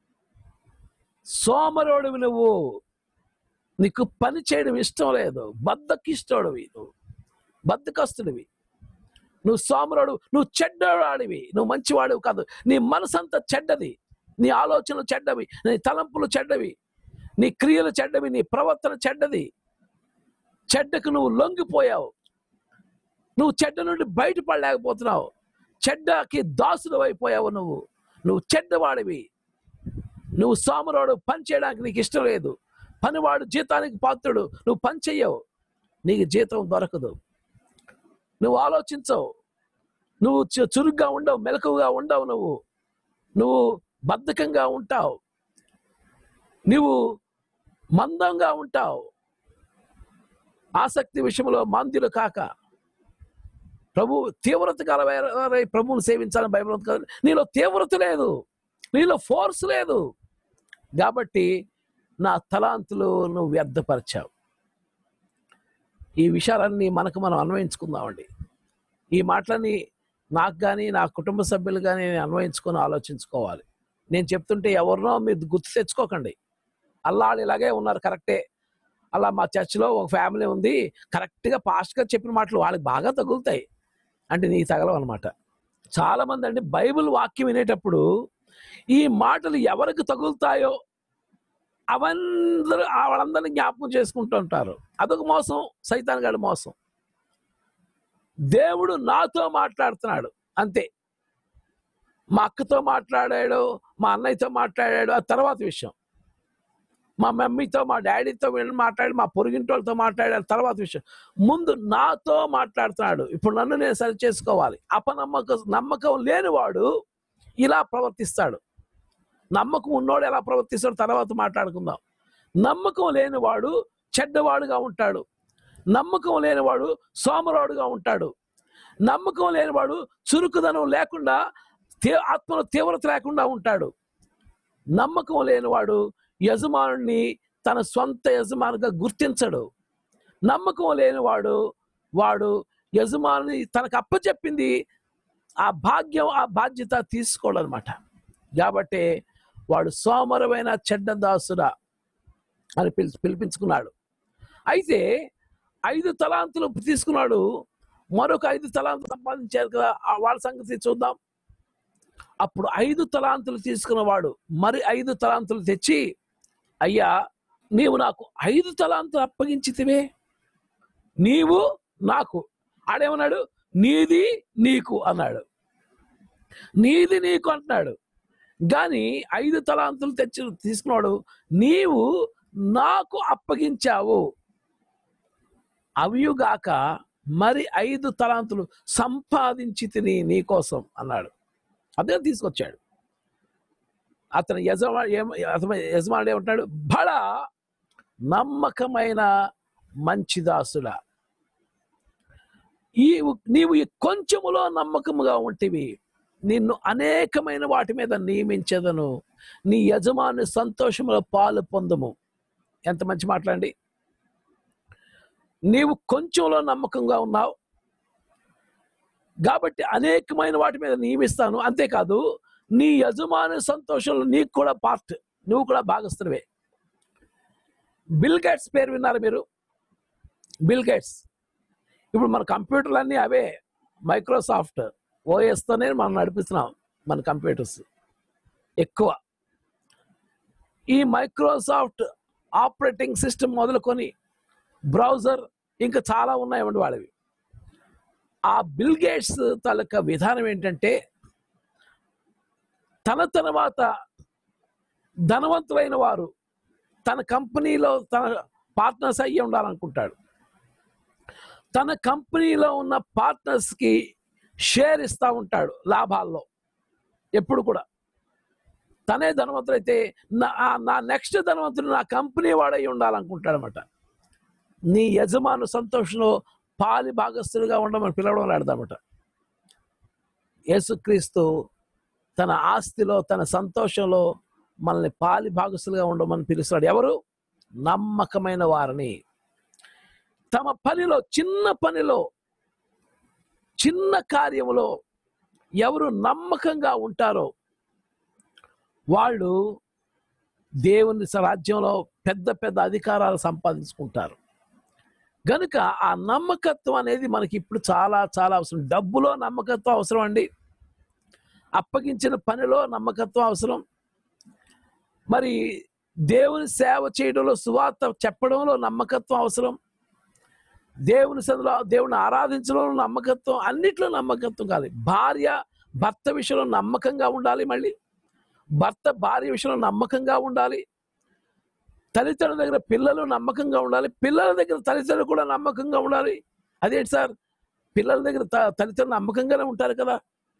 సోమరోడివి నువ్వు నీకు పని చేయడం ఇష్టం లేదు బద్దకిష్టోడివి నువ్వు బద్దకస్తుడివి నువ్వు సోమరుడు నువ్వు చెడ్డవాడివి నువ్వు మంచివాడివి కాదు నీ మనసంతా చెడ్డది నీ ఆలోచనలు చెడ్డవి నీ తలంపులు చెడ్డవి నీ క్రియలు చెడ్డవి నీ ప్రవర్తన చెడ్డది చెడ్డకు నువ్వు లొంగిపోయావు నువ్వు చెడ్డ నుండి బయటపడలేకపోతున్నావు చెడ్డకి దాసుడు అయిపోయావు నువ్వు నువ్వు చెడ్డవాడివి నువ్వు సోమరోడు పని చేయడానికి నీకు ఇష్టం లేదు పనివాడు జీతానికి పాత్రుడు నువ్వు పని చెయ్యవు నీకు జీతం దొరకదు నువ్వు ఆలోచించవు నువ్వు చు- చురుగ్గా ఉండవు మెలకుగా ఉండవు నువ్వు నువ్వు బద్ధకంగా ఉంటావు నువ్వు మందంగా ఉంటావు ఆసక్తి విషయంలో మందులు కాక ప్రభు తీవ్రత గలవారై ప్రభువుని సేవించాలని బైబిల్ ఉంది కదా నీలో తీవ్రత లేదు నీలో ఫోర్స్ లేదు కాబట్టి నా తలాంతులు నువ్వు వ్యర్థపరిచావు ఈ విషయాలన్నీ మనకు మనం అన్వయించుకుందామండి ఈ మాటలని నాకు కానీ నా కుటుంబ సభ్యులు కానీ అన్వయించుకొని ఆలోచించుకోవాలి నేను చెప్తుంటే ఎవరినో మీరు గుర్తు తెచ్చుకోకండి అల్లాళ్ళు ఇలాగే ఉన్నారు కరెక్టే అలా మా చర్చిలో ఒక ఫ్యామిలీ ఉంది కరెక్ట్గా పాస్ట్గా చెప్పిన మాటలు వాళ్ళకి బాగా తగులుతాయి అంటే నీకు తగలవు అనమాట చాలా మంది అండి బైబిల్ వాక్యం వినేటప్పుడు ఈ మాటలు ఎవరికి తగులుతాయో అవందరూ ఆ వాళ్ళందరినీ జ్ఞాపకం చేసుకుంటూ ఉంటారు అదొక మోసం సైతాన్ గడి మోసం దేవుడు నాతో మాట్లాడుతున్నాడు అంతే మా అక్కతో మాట్లాడాడు మా అన్నయ్యతో మాట్లాడాడు ఆ తర్వాత విషయం మా మమ్మీతో మా డాడీతో వీళ్ళు మాట్లాడి మా పొరుగింటి వాళ్ళతో మాట్లాడాడు తర్వాత విషయం ముందు నాతో మాట్లాడుతున్నాడు ఇప్పుడు నన్ను నేను సరి చేసుకోవాలి అపనమ్మక నమ్మకం లేనివాడు ఇలా ప్రవర్తిస్తాడు నమ్మకం ఉన్నోడు ఎలా ప్రవర్తిస్తాడు తర్వాత మాట్లాడుకుందాం నమ్మకం లేనివాడు చెడ్డవాడుగా ఉంటాడు నమ్మకం లేనివాడు సోమరాడుగా ఉంటాడు నమ్మకం లేనివాడు చురుకుదనం లేకుండా తీ ఆత్మలో తీవ్రత లేకుండా ఉంటాడు నమ్మకం లేనివాడు యజమానుడిని తన సొంత యజమానిగా గుర్తించడు నమ్మకం లేనివాడు వాడు యజమాని తనకు అప్పచెప్పింది ఆ భాగ్యం ఆ బాధ్యత తీసుకోడు అనమాట కాబట్టి వాడు సోమరమైన చెడ్డ దాసుడా అని పిలి పిలిపించుకున్నాడు అయితే ఐదు తలాంతులు తీసుకున్నాడు మరొక ఐదు తలాంతులు సంపాదించారు కదా ఆ వాళ్ళ సంగతి చూద్దాం అప్పుడు ఐదు తలాంతులు తీసుకున్నవాడు మరి ఐదు తలాంతులు తెచ్చి అయ్యా నీవు నాకు ఐదు తలాంతులు అప్పగించితివే నీవు నాకు ఆడేమన్నాడు నీది నీకు అన్నాడు నీది నీకు అంటున్నాడు కానీ ఐదు తలాంతులు తెచ్చి తీసుకున్నాడు నీవు నాకు అప్పగించావు అవియుగాక మరి ఐదు తలాంతులు సంపాదించి తిని నీ కోసం అన్నాడు అదే తీసుకొచ్చాడు అతను యజమా ఏమ అతను యజమానుడు ఏమంటున్నాడు బడ నమ్మకమైన మంచి దాసుడా ఈ నీవు ఈ కొంచెములో నమ్మకముగా ఉంటివి నిన్ను అనేకమైన వాటి మీద నియమించదను నీ యజమాని సంతోషములో పాలు పొందము ఎంత మంచి మాట్లాడండి నీవు కొంచెంలో నమ్మకంగా ఉన్నావు కాబట్టి అనేకమైన వాటి మీద నియమిస్తాను అంతేకాదు నీ యజమాని సంతోషంలో నీకు కూడా పార్ట్ నువ్వు కూడా భాగస్తుడివే బిల్ గేట్స్ పేరు విన్నారు మీరు బిల్ గేట్స్ ఇప్పుడు మన కంప్యూటర్లు అన్నీ అవే మైక్రోసాఫ్ట్ ఓఎస్తోనే మనం నడిపిస్తున్నాం మన కంప్యూటర్స్ ఎక్కువ ఈ మైక్రోసాఫ్ట్ ఆపరేటింగ్ సిస్టమ్ మొదలుకొని బ్రౌజర్ ఇంకా చాలా ఉన్నాయండి వాళ్ళవి ఆ బిల్ గేట్స్ తాలూకా విధానం ఏంటంటే తన తర్వాత ధనవంతులైన వారు తన కంపెనీలో తన పార్ట్నర్స్ అయ్యి ఉండాలనుకుంటాడు తన కంపెనీలో ఉన్న పార్ట్నర్స్కి షేర్ ఇస్తూ ఉంటాడు లాభాల్లో ఎప్పుడు కూడా తనే ధనవంతుడైతే నా ఆ- నా నెక్స్ట్ ధనవంతుడు నా కంపెనీ వాడై ఉండాలనుకుంటాడు అనమాట నీ యజమాను సంతోషంలో పాలి భాగస్థులుగా ఉండమని పిలవడం ఆడదామట యేసుక్రీస్తు తన ఆస్తిలో తన సంతోషంలో మనల్ని పాలి భాగస్థులుగా ఉండమని పిలుస్తున్నాడు ఎవరు నమ్మకమైన వారిని తమ పనిలో చిన్న పనిలో చిన్న కార్యములో ఎవరు నమ్మకంగా ఉంటారో వాళ్ళు దేవుని రాజ్యంలో పెద్ద పెద్ద అధికారాలు సంపాదించుకుంటారు గనుక ఆ నమ్మకత్వం అనేది మనకి ఇప్పుడు చాలా చాలా అవసరం డబ్బులో నమ్మకత్వం అవసరం అండి అప్పగించిన పనిలో నమ్మకత్వం అవసరం మరి దేవుని సేవ చేయడంలో సువార్త చెప్పడంలో నమ్మకత్వం అవసరం దేవుని సందులో దేవుని ఆరాధించడంలో నమ్మకత్వం అన్నిట్లో నమ్మకత్వం కాదు భార్య భర్త విషయంలో నమ్మకంగా ఉండాలి మళ్ళీ భర్త భార్య విషయంలో నమ్మకంగా ఉండాలి తల్లిదండ్రుల దగ్గర పిల్లలు నమ్మకంగా ఉండాలి పిల్లల దగ్గర తల్లిదండ్రులు కూడా నమ్మకంగా ఉండాలి అదేంటి సార్ పిల్లల దగ్గర త- తల్లిదండ్రులు నమ్మకంగానే ఉంటారు కదా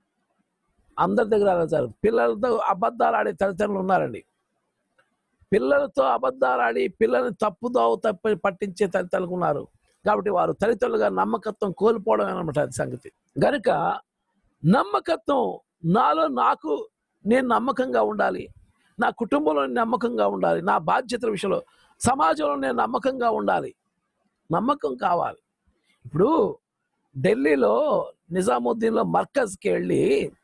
అందరి దగ్గర అలా సార్ పిల్లలతో అబద్ధాలు ఆడే తల్లిదండ్రులు ఉన్నారండి పిల్లలతో అబద్ధాలు ఆడి పిల్లల్ని తప్పుదోవ తప్ప పట్టించే తల్లిదండ్రులు ఉన్నారు కాబట్టి వారు తల్లిదండ్రులుగా నమ్మకత్వం కోల్పోవడం అనమాట అది సంగతి గనుక నమ్మకత్వం నాలో నాకు నేను నమ్మకంగా ఉండాలి నా కుటుంబంలో నేను నమ్మకంగా ఉండాలి నా బాధ్యతల విషయంలో సమాజంలో నేను నమ్మకంగా ఉండాలి నమ్మకం కావాలి ఇప్పుడు ఢిల్లీలో నిజాముద్దీన్లో మర్కజ్కి వెళ్ళి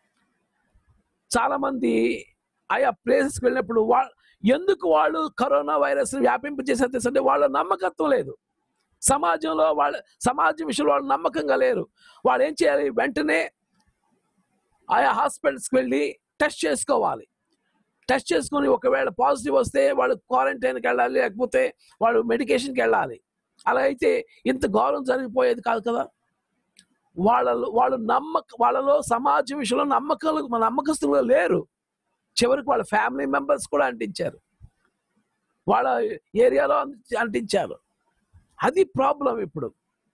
చాలామంది ఆయా ప్లేసెస్కి వెళ్ళినప్పుడు వా ఎందుకు వాళ్ళు కరోనా వైరస్ని వ్యాపింపజేసే అంటే వాళ్ళ నమ్మకత్వం లేదు సమాజంలో వాళ్ళ సమాజం విషయంలో వాళ్ళు నమ్మకంగా లేరు వాళ్ళు ఏం చేయాలి వెంటనే ఆయా హాస్పిటల్స్కి వెళ్ళి టెస్ట్ చేసుకోవాలి టెస్ట్ చేసుకొని ఒకవేళ పాజిటివ్ వస్తే వాళ్ళు క్వారంటైన్కి వెళ్ళాలి లేకపోతే వాళ్ళు మెడికేషన్కి వెళ్ళాలి అలా అయితే ఇంత గౌరవం జరిగిపోయేది కాదు కదా వాళ్ళలో వాళ్ళు నమ్మక వాళ్ళలో సమాజం విషయంలో నమ్మకాలు నమ్మకస్తులు లేరు చివరికి వాళ్ళ ఫ్యామిలీ మెంబర్స్ కూడా అంటించారు వాళ్ళ ఏరియాలో అంటి- అంటించారు అది ప్రాబ్లం ఇప్పుడు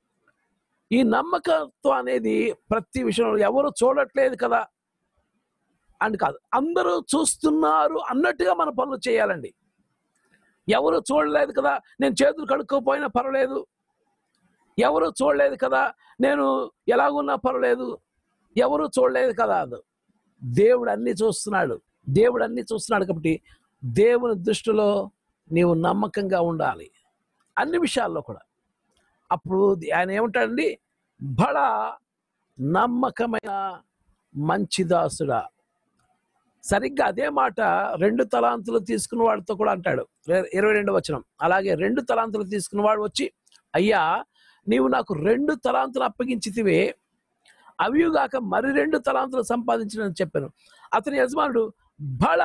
ఈ నమ్మకత్వం అనేది ప్రతి విషయంలో ఎవరు చూడట్లేదు కదా అని కాదు అందరూ చూస్తున్నారు అన్నట్టుగా మన పనులు చేయాలండి ఎవరు చూడలేదు కదా నేను చేతులు కడుక్కోపోయినా పర్వాలేదు ఎవరు చూడలేదు కదా నేను ఎలాగున్నా పర్వాలేదు ఎవరు చూడలేదు కదా అది దేవుడు అన్ని చూస్తున్నాడు దేవుడు అన్ని చూస్తున్నాడు కాబట్టి దేవుని దృష్టిలో నీవు నమ్మకంగా ఉండాలి అన్ని విషయాల్లో కూడా అప్పుడు ఆయన ఏమంటాడండి బడ నమ్మకమైన మంచి దాసుడా సరిగ్గా అదే మాట రెండు తలాంతులు తీసుకున్న వాడితో కూడా అంటాడు ఇర- ఇరవై రెండు వచనం అలాగే రెండు తలాంతులు తీసుకున్న వాడు వచ్చి అయ్యా నీవు నాకు రెండు తలాంతులు అప్పగించితివే అవియుగాక మరి రెండు తలాంతులు సంపాదించిన చెప్పాను అతని యజమానుడు బళ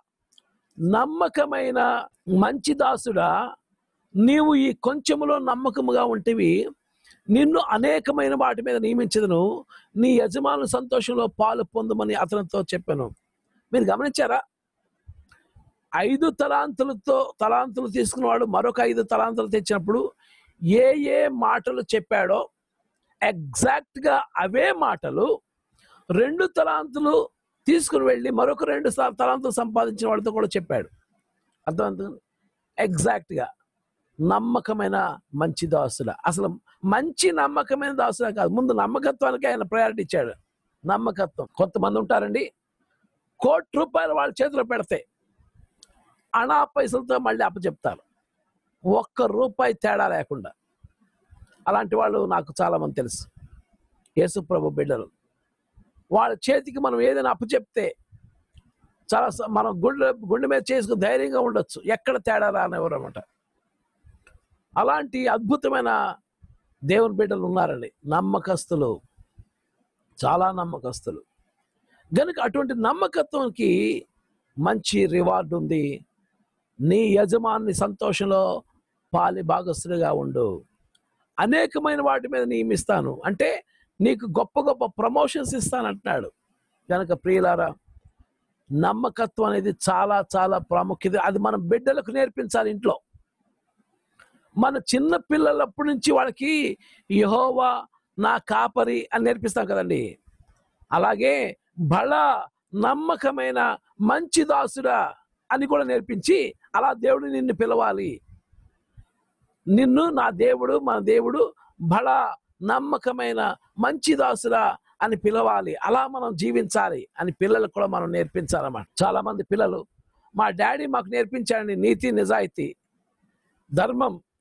నమ్మకమైన మంచి దాసుడా నీవు ఈ కొంచెములో నమ్మకముగా ఉంటివి నిన్ను అనేకమైన వాటి మీద నియమించదును నీ యజమాను సంతోషంలో పాలు పొందమని అతనితో చెప్పాను మీరు గమనించారా ఐదు తలాంతులతో తలాంతులు తీసుకున్నవాడు మరొక ఐదు తలాంతులు తెచ్చినప్పుడు ఏ ఏ మాటలు చెప్పాడో exact గా అవే మాటలు రెండు తలాంతులు తీసుకుని వెళ్ళి మరొక రెండు స- తలాంతులు సంపాదించిన వాడితో కూడా చెప్పాడు అర్థమవుతుంది ఎగ్జాక్ట్గా నమ్మకమైన మంచి దాసుల అసలు మంచి నమ్మకమైన దాసుల కాదు ముందు నమ్మకత్వానికి ఆయన ప్రయారిటీ ఇచ్చాడు నమ్మకత్వం కొంతమంది ఉంటారండి కోటి రూపాయలు వాళ్ళ చేతిలో పెడితే అనా పైసలతో మళ్ళీ అప్పచెప్తారు ఒక్క రూపాయి తేడా లేకుండా అలాంటి వాళ్ళు నాకు చాలా మంది తెలుసు యేసుప్రభు బిడ్డలు వాళ్ళ చేతికి మనం ఏదైనా అప్పచెప్తే చాలా స- మనం గుండె గుండె మీద చేసుకుని ధైర్యంగా ఉండొచ్చు ఎక్కడ తేడా రానివ్వరు అనమాట అలాంటి అద్భుతమైన దేవుని బిడ్డలు ఉన్నారండి నమ్మకస్తులు చాలా నమ్మకస్తులు గనుక అటువంటి నమ్మకత్వంకి మంచి రివార్డు ఉంది నీ యజమాని సంతోషంలో పాలి భాగస్తుడిగా ఉండు అనేకమైన వాటి మీద నియమిస్తాను అంటే నీకు గొప్ప గొప్ప ప్రమోషన్స్ ఇస్తాను అంటున్నాడు కనుక ప్రియులారా నమ్మకత్వం అనేది చాలా చాలా ప్రాముఖ్యత అది మనం బిడ్డలకు నేర్పించాలి ఇంట్లో మన చిన్న పిల్లలప్పటి నుంచి వాళ్ళకి యహోవా నా కాపరి అని నేర్పిస్తాం కదండి అలాగే బల నమ్మకమైన మంచి దాసుడా అని కూడా నేర్పించి అలా దేవుడు నిన్ను పిలవాలి నిన్ను నా దేవుడు మన దేవుడు బల నమ్మకమైన మంచి దాసుడా అని పిలవాలి అలా మనం జీవించాలి అని పిల్లలకు కూడా మనం నేర్పించాలన్నమాట చాలా మంది పిల్లలు మా డాడీ మాకు నేర్పించాడండి నీతి నిజాయితీ ధర్మం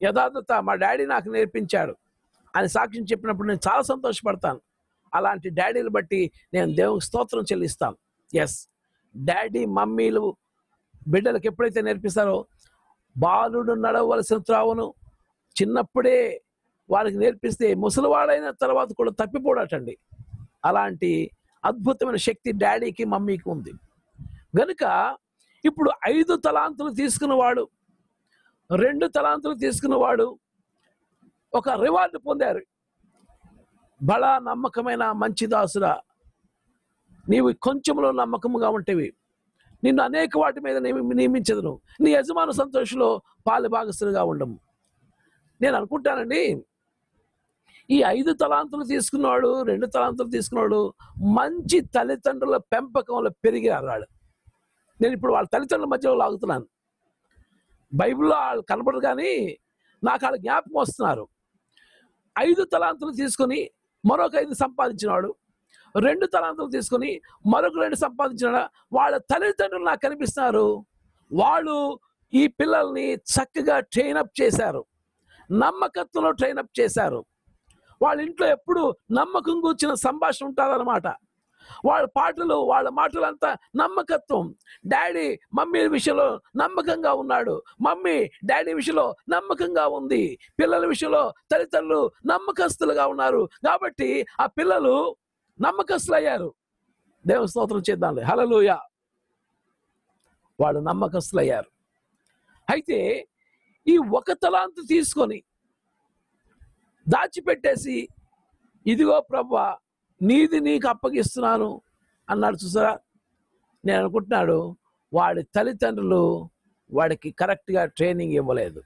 యథార్థత మా డాడీ నాకు నేర్పించాడు అని సాక్ష్యం చెప్పినప్పుడు నేను చాలా సంతోషపడతాను అలాంటి డాడీని బట్టి నేను దేవునికి స్తోత్రం చెల్లిస్తాను ఎస్ డాడీ మమ్మీలు బిడ్డలకు ఎప్పుడైతే నేర్పిస్తారో బాలుడు నడవలసిన త్రావను చిన్నప్పుడే వారికి నేర్పిస్తే ముసలివాడైన తర్వాత కూడా తప్పిపోడటండి అలాంటి అద్భుతమైన శక్తి డాడీకి మమ్మీకి ఉంది గనుక ఇప్పుడు ఐదు తలాంతులు తీసుకున్నవాడు రెండు తలాంతులు తీసుకున్నవాడు ఒక రివార్డు పొందారు బలా నమ్మకమైన మంచి దాసురా నీవు కొంచెంలో నమ్మకముగా ఉంటేవి నిన్ను అనేక వాటి మీద నియమి- నియమించదును నీ యజమాను సంతోషంలో పాలు భాగస్తులుగా ఉండము నేను అనుకుంటానండి ఈ ఐదు తలాంతులు తీసుకున్నాడు రెండు తలాంతులు తీసుకున్నాడు మంచి తల్లిదండ్రుల పెంపకంలో పెరిగారు వాళ్ళు నేను ఇప్పుడు వాళ్ళ తల్లిదండ్రుల మధ్యలో లాగుతున్నాను బైబిల్లో వాళ్ళు కనబడరు కానీ నాకు వాళ్ళు జ్ఞాపకం వస్తున్నారు ఐదు తలాంతులు తీసుకొని మరొక ఐదు సంపాదించినాడు రెండు తలాంతులు తీసుకొని మరొక రెండు సంపాదించిన వాళ్ళ తల్లిదండ్రులు నాకు కనిపిస్తున్నారు వాళ్ళు ఈ పిల్లల్ని చక్కగా ట్రైనప్ చేశారు నమ్మకత్వంలో ట్రైనప్ చేశారు వాళ్ళ ఇంట్లో ఎప్పుడు నమ్మకం కూర్చిన సంభాషణ ఉంటుందన్నమాట వాళ్ళ పాటలు వాళ్ళ మాటలు అంతా నమ్మకత్వం డాడీ మమ్మీ విషయంలో నమ్మకంగా ఉన్నాడు మమ్మీ డాడీ విషయంలో నమ్మకంగా ఉంది పిల్లల విషయంలో తల్లిదండ్రులు నమ్మకస్తులుగా ఉన్నారు కాబట్టి ఆ పిల్లలు నమ్మకస్తులు అయ్యారు దేవ స్తోత్రం చేద్దాంలే హలలుయ వాళ్ళు నమ్మకస్తులు అయ్యారు అయితే ఈ ఒక తలాంతు తీసుకొని దాచిపెట్టేసి ఇదిగో ప్రభా నీది నీకు అప్పగిస్తున్నాను అన్నాడు చూసారా నేను అనుకుంటున్నాడు వాడి తల్లిదండ్రులు వాడికి కరెక్ట్గా ట్రైనింగ్ ఇవ్వలేదు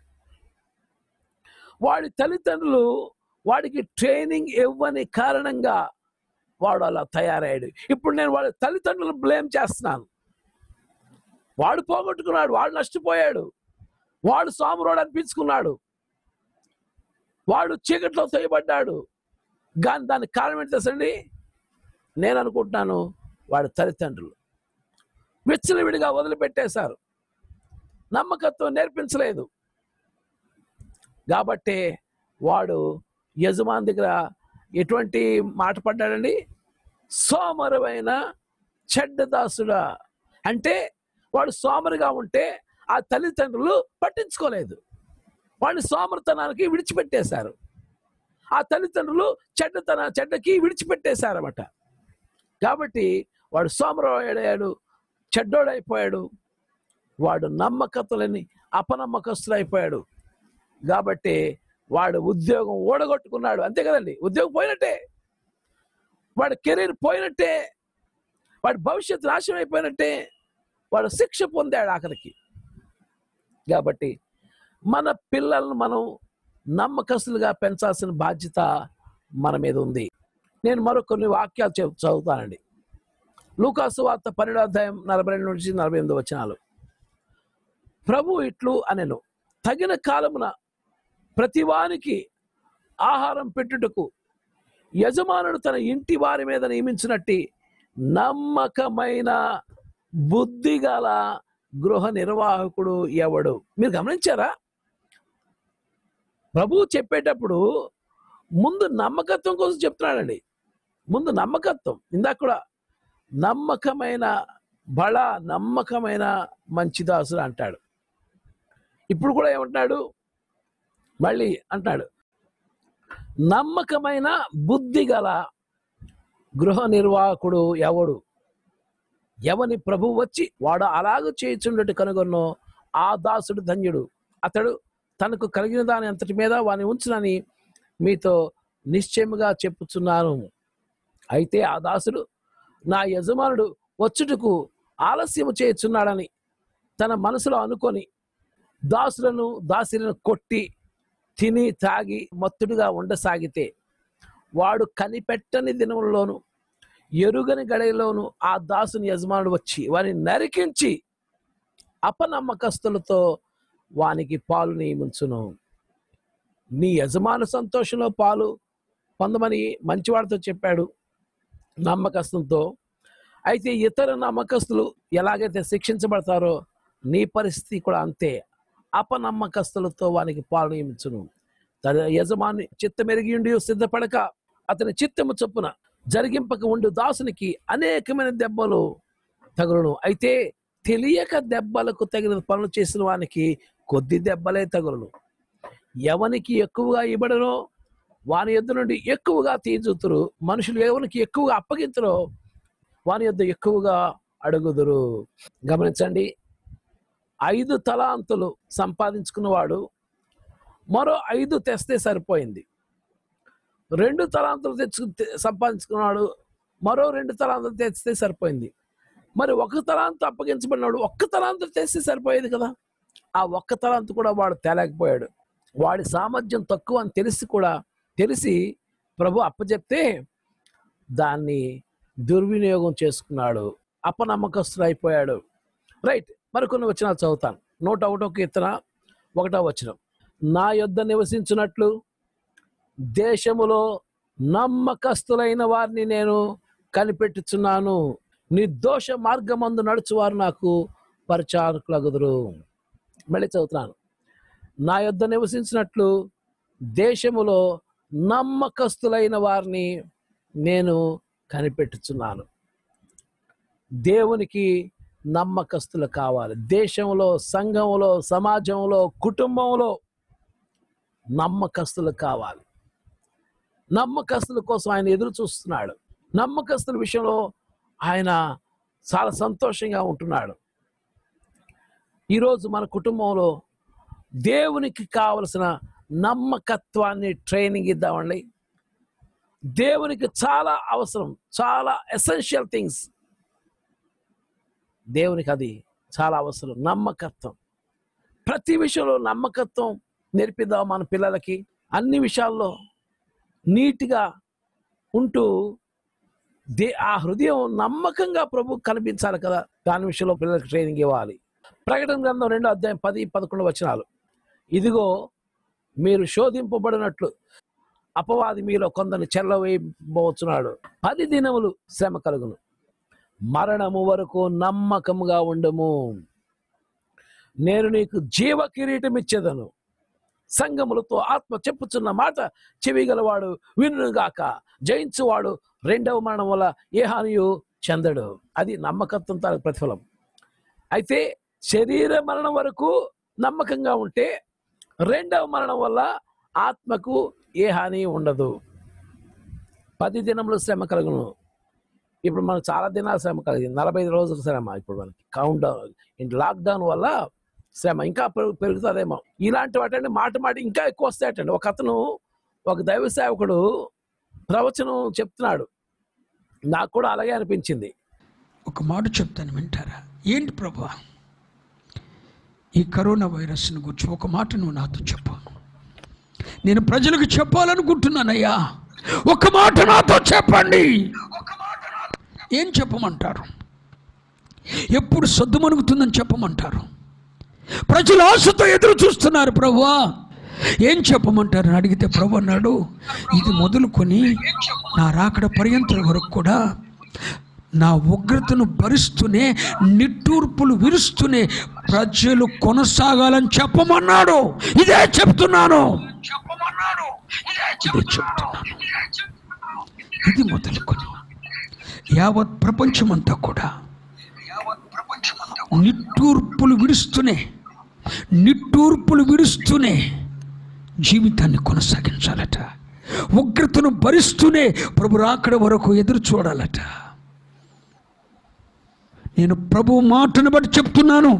వాడి తల్లిదండ్రులు వాడికి ట్రైనింగ్ ఇవ్వని కారణంగా వాడు అలా తయారయ్యాడు ఇప్పుడు నేను వాడి తల్లిదండ్రులు బ్లేమ్ చేస్తున్నాను వాడు పోగొట్టుకున్నాడు వాడు నష్టపోయాడు వాడు సామురోడు అనిపించుకున్నాడు వాడు చీకట్లో తోయబడ్డాడు కానీ దానికి కారణం ఏంటి తెలుసండి నేను అనుకుంటున్నాను వాడి తల్లిదండ్రులు విచ్చలవిడిగా వదిలిపెట్టేశారు నమ్మకత్వం నేర్పించలేదు కాబట్టి వాడు యజమాని దగ్గర ఎటువంటి మాట పడ్డాడండి సోమరువైన చెడ్డ దాసుడా అంటే వాడు సోమరుగా ఉంటే ఆ తల్లిదండ్రులు పట్టించుకోలేదు వాడిని సోమరితనానికి విడిచిపెట్టేశారు ఆ తల్లిదండ్రులు చెడ్డతన చెడ్డకి విడిచిపెట్టేశారన్నమాట కాబట్టి వాడు సోమరవాడాడు చెడ్డోడైపోయాడు వాడు నమ్మకత్తులని అపనమ్మకస్తులు అయిపోయాడు కాబట్టి వాడు ఉద్యోగం ఓడగొట్టుకున్నాడు అంతే కదండి ఉద్యోగం పోయినట్టే వాడి కెరీర్ పోయినట్టే వాడి భవిష్యత్తు నాశనం అయిపోయినట్టే వాడు శిక్ష పొందాడు ఆఖరికి కాబట్టి మన పిల్లలను మనం నమ్మకస్తులుగా పెంచాల్సిన బాధ్యత మన మీద ఉంది నేను మరో కొన్ని వాక్యాలు చెప్ చదువుతానండి లూకాసు వార్త పన్నెండో అధ్యాయం నలభై రెండు నుంచి నలభై ఎనిమిది వచనాలు ప్రభు ఇట్లు అనెను తగిన కాలమున ప్రతివానికి ఆహారం పెట్టుటకు యజమానుడు తన ఇంటి వారి మీద నియమించినట్టి నమ్మకమైన బుద్ధిగల గృహ నిర్వాహకుడు ఎవడు మీరు గమనించారా ప్రభువు చెప్పేటప్పుడు ముందు నమ్మకత్వం కోసం చెప్తున్నాడండి ముందు నమ్మకత్వం ఇందాక కూడా నమ్మకమైన బళ నమ్మకమైన మంచి దాసుడు అంటాడు ఇప్పుడు కూడా ఏమంటున్నాడు మళ్ళీ అంటాడు నమ్మకమైన బుద్ధి గల గృహ నిర్వాహకుడు ఎవడు ఎవని ప్రభు వచ్చి వాడు అలాగ చేయుచుండటి కనుగొన్నో ఆ దాసుడు ధన్యుడు అతడు తనకు కలిగిన దాని అంతటి మీద వాని ఉంచునని మీతో నిశ్చయముగా చెప్పుచున్నాను అయితే ఆ దాసుడు నా యజమానుడు వచ్చుటకు ఆలస్యము చేయుచున్నాడని తన మనసులో అనుకొని దాసులను దాసులను కొట్టి తిని తాగి మత్తుడుగా ఉండసాగితే వాడు కనిపెట్టని దినములలోను ఎరుగని గడిలోను ఆ దాసుని యజమానుడు వచ్చి వారిని నరికించి అపనమ్మకస్తులతో వానికి పాలు నియమించును నీ యజమాను సంతోషంలో పాలు పొందమని మంచివాడితో చెప్పాడు నమ్మకస్తులతో అయితే ఇతర నమ్మకస్తులు ఎలాగైతే శిక్షించబడతారో నీ పరిస్థితి కూడా అంతే అపనమ్మకస్తులతో వానికి పాలు నియమించును తన యజమాని చిత్తమెరిగి ఉండి సిద్ధపడక అతని చిత్తము చొప్పున జరిగింపక ఉండు దాసునికి అనేకమైన దెబ్బలు తగులును అయితే తెలియక దెబ్బలకు తగిన పనులు చేసిన వానికి కొద్ది దెబ్బలే తగులును ఎవనికి ఎక్కువగా ఇవ్వడనో వాని యొద్ద నుండి ఎక్కువగా తీర్చుతురు మనుషులు ఎవరికి ఎక్కువగా అప్పగించరో వాని యొద్ద ఎక్కువగా అడుగుదురు గమనించండి ఐదు తలాంతులు సంపాదించుకున్నవాడు మరో ఐదు తెస్తే సరిపోయింది రెండు తలాంతులు తెచ్చు తె- సంపాదించుకున్నాడు మరో రెండు తలాంతులు తెస్తే సరిపోయింది మరి ఒక తలాంతు అప్పగించబడినాడు ఒక్క తలాంతు తెస్తే సరిపోయేది కదా ఆ ఒక్క తలాంతు కూడా వాడు తేలేకపోయాడు వాడి సామర్థ్యం తక్కువ అని తెలిసి కూడా తెలిసి ప్రభు అప్పచెప్తే దాన్ని దుర్వినియోగం చేసుకున్నాడు అపనమ్మకస్తుడు అయిపోయాడు రైట్ మరికొన్ని వచనాలు చదువుతాను నూట ఒకటో కీర్తన ఒకటో వచనం నా యొద్ద నివసించున్నట్లు దేశములో నమ్మకస్తులైన వారిని నేను కనిపెట్టుచున్నాను నిర్దోష మార్గమందు నడుచువారు నాకు పరిచారకులగుదురు మళ్ళీ చదువుతున్నాను నా యొద్ద నివసించినట్లు దేశములో నమ్మకస్తులైన వారిని నేను కనిపెట్టుచున్నాను దేవునికి నమ్మకస్తులు కావాలి దేశంలో సంఘంలో సమాజంలో కుటుంబంలో నమ్మకస్తులు కావాలి నమ్మకస్తుల కోసం ఆయన ఎదురు చూస్తున్నాడు నమ్మకస్తుల విషయంలో ఆయన చాలా సంతోషంగా ఉంటున్నాడు ఈరోజు మన కుటుంబంలో దేవునికి కావలసిన నమ్మకత్వాన్ని ట్రైనింగ్ ఇద్దామండి దేవునికి చాలా అవసరం చాలా ఎసెన్షియల్ థింగ్స్ దేవునికి అది చాలా అవసరం నమ్మకత్వం ప్రతి విషయంలో నమ్మకత్వం నేర్పిద్దాం మన పిల్లలకి అన్ని విషయాల్లో నీట్గా ఉంటూ దే ఆ హృదయం నమ్మకంగా ప్రభు కనిపించాలి కదా దాని విషయంలో పిల్లలకు ట్రైనింగ్ ఇవ్వాలి ప్రకటన గ్రంథం రెండో అధ్యాయం పది పదకొండు వచనాలు ఇదిగో మీరు శోధింపబడినట్లు అపవాది మీలో కొందరిని చెల్లవేయబోచున్నాడు పది దినములు శ్రమ కలుగును మరణము వరకు నమ్మకముగా ఉండము నేను నీకు జీవ కిరీటం ఇచ్చేదను సంగములతో ఆత్మ చెప్పుచున్న మాట చెవిగలవాడు వినుగాక జయించువాడు రెండవ మరణం వల్ల ఏ హానియు చెందడు అది నమ్మకత్వం తాలూకు ప్రతిఫలం అయితే శరీర మరణం వరకు నమ్మకంగా ఉంటే రెండవ మరణం వల్ల ఆత్మకు ఏ హాని ఉండదు పది దినములు శ్రమ కలుగును ఇప్పుడు మనకు చాలా దినాలు శ్రమ కలిగింది నలభై ఐదు రోజుల శ్రమ ఇప్పుడు మనకి కౌంట్ డౌన్ లాక్డౌన్ వల్ల శ్రమ ఇంకా పెరుగు పెరుగుతుందేమో ఇలాంటి వాటండి మాట మాట ఇంకా ఎక్కువ వస్తాయటండి ఒక అతను ఒక దైవ సేవకుడు ప్రవచనం చెప్తున్నాడు నాకు కూడా అలాగే అనిపించింది ఒక మాట చెప్తాను వింటారా ఏంటి ప్రభా ఈ కరోనా వైరస్ని గురించి ఒక మాట నువ్వు నాతో చెప్పు నేను ప్రజలకు చెప్పాలనుకుంటున్నానయ్యా ఒక మాట నాతో చెప్పండి ఏం చెప్పమంటారు ఎప్పుడు సద్దుమణుగుతుందని చెప్పమంటారు ప్రజలు ఆశతో ఎదురు చూస్తున్నారు ప్రభువా ఏం చెప్పమంటారు అని అడిగితే ప్రభు అన్నాడు ఇది మొదలుకొని నా రాకడ పర్యంతరం వరకు కూడా నా ఉగ్రతను భరిస్తూనే నిట్టూర్పులు విరుస్తూనే ప్రజలు కొనసాగాలని చెప్పమన్నాడు ఇదే చెప్తున్నాను ఇదే చెప్తున్నాను ఇది మొదలుకొని యావత్ ప్రపంచమంతా కూడా నిట్టూర్పులు విడుస్తూనే నిట్టూర్పులు విడుస్తూనే జీవితాన్ని కొనసాగించాలట ఉగ్రతను భరిస్తూనే ప్రభు రాకడ వరకు ఎదురు చూడాలట నేను ప్రభు మాటను బట్టి చెప్తున్నాను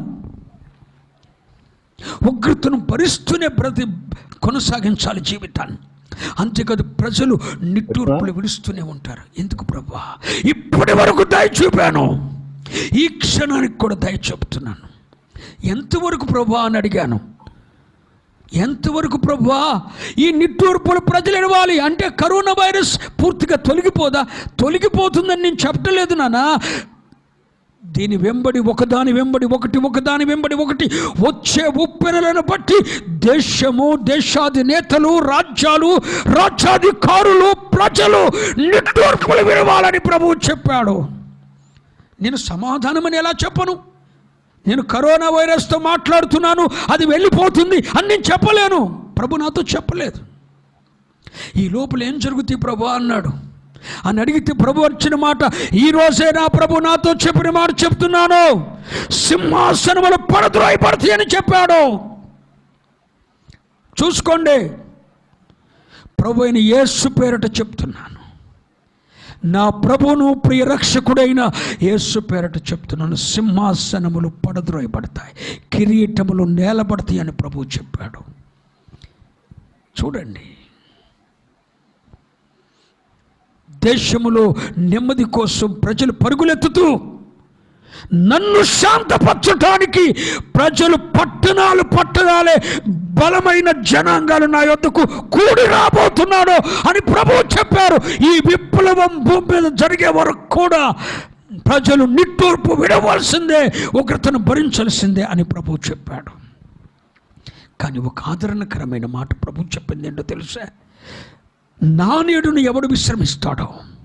ఉగ్రతను భరిస్తూనే ప్రతి కొనసాగించాలి జీవితాన్ని అంతేకాదు ప్రజలు నిట్టూర్పులు విడుస్తూనే ఉంటారు ఎందుకు ప్రభా ఇప్పటి వరకు దయ చూపాను ఈ క్షణానికి కూడా దయ చెప్తున్నాను ఎంతవరకు ప్రభా అని అడిగాను ఎంతవరకు ప్రభా ఈ నిట్టూర్పులు ప్రజలు ఇవ్వాలి అంటే కరోనా వైరస్ పూర్తిగా తొలగిపోదా తొలగిపోతుందని నేను చెప్పలేదు నాన్న దీని వెంబడి ఒకదాని వెంబడి ఒకటి ఒకదాని వెంబడి ఒకటి వచ్చే ఉప్పెనలను బట్టి దేశము దేశాధినేతలు రాజ్యాలు రాజ్యాధికారులు ప్రజలు నిట్టూర్పులు విరవాలని ప్రభువు చెప్పాడు నేను సమాధానమని ఎలా చెప్పను నేను కరోనా వైరస్తో మాట్లాడుతున్నాను అది వెళ్ళిపోతుంది అని నేను చెప్పలేను ప్రభు నాతో చెప్పలేదు ఈ లోపల ఏం జరుగుతాయి ప్రభు అన్నాడు అని అడిగితే ప్రభు వచ్చిన మాట ఈ రోజే నా ప్రభు నాతో చెప్పిన మాట చెప్తున్నాను సింహాసనములు పడతాయి అని చెప్పాడు చూసుకోండి ప్రభు అయిన యేసు పేరట చెప్తున్నాను నా ప్రభును ప్రియ రక్షకుడైన యేసు పేరట చెప్తున్నాను సింహాసనములు పడద్రోయబడతాయి కిరీటములు నేలబడతాయి అని ప్రభు చెప్పాడు చూడండి దేశములో నెమ్మది కోసం ప్రజలు పరుగులెత్తుతూ నన్ను శాంతపరచటానికి ప్రజలు పట్టణాలు పట్టణాలే బలమైన జనాంగాలు నా యొద్దకు కూడి రాబోతున్నాడు అని ప్రభువు చెప్పారు ఈ విప్లవం భూమి మీద జరిగే వరకు కూడా ప్రజలు నిట్టూర్పు విడవలసిందే ఉగ్రతను భరించాల్సిందే అని ప్రభువు చెప్పాడు కానీ ఒక ఆదరణకరమైన మాట ప్రభు చెప్పింది ఏంటో తెలుసా నాణ్యుడును ఎవడు విశ్రమిస్తాడో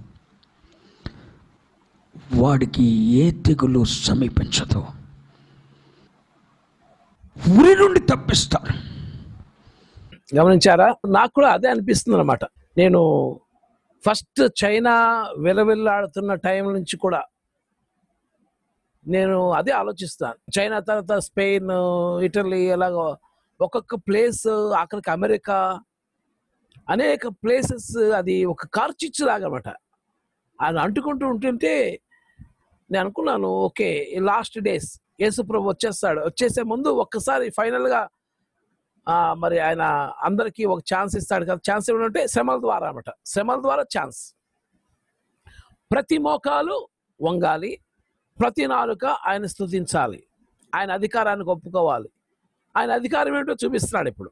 వాడికి ఏ తెగులు సమీపించదు ఉరి నుండి తప్పిస్తాడు గమనించారా నాకు కూడా అదే అనిపిస్తుంది అనమాట నేను ఫస్ట్ చైనా విలవిల్లాడుతున్న టైం నుంచి కూడా నేను అదే ఆలోచిస్తాను చైనా తర్వాత స్పెయిన్ ఇటలీ ఎలాగో ఒక్కొక్క ప్లేస్ అక్కడికి అమెరికా అనేక ప్లేసెస్ అది ఒక కార్చిచ్చు లాగనమాట అది అంటుకుంటూ ఉంటుంటే నేను అనుకున్నాను ఓకే లాస్ట్ డేస్ యేసుప్రభు వచ్చేస్తాడు వచ్చేసే ముందు ఒక్కసారి ఫైనల్గా ఆ, మరి ఆయన అందరికీ ఒక ఛాన్స్ ఇస్తాడు కదా ఛాన్స్ ఏమంటే శ్రమల ద్వారా అనమాట శ్రమల ద్వారా ఛాన్స్ ప్రతి మోకాలు వంగాలి ప్రతి నాలుక ఆయన స్తుతించాలి ఆయన అధికారానికి ఒప్పుకోవాలి ఆయన అధికారం ఏంటో చూపిస్తున్నాడు ఇప్పుడు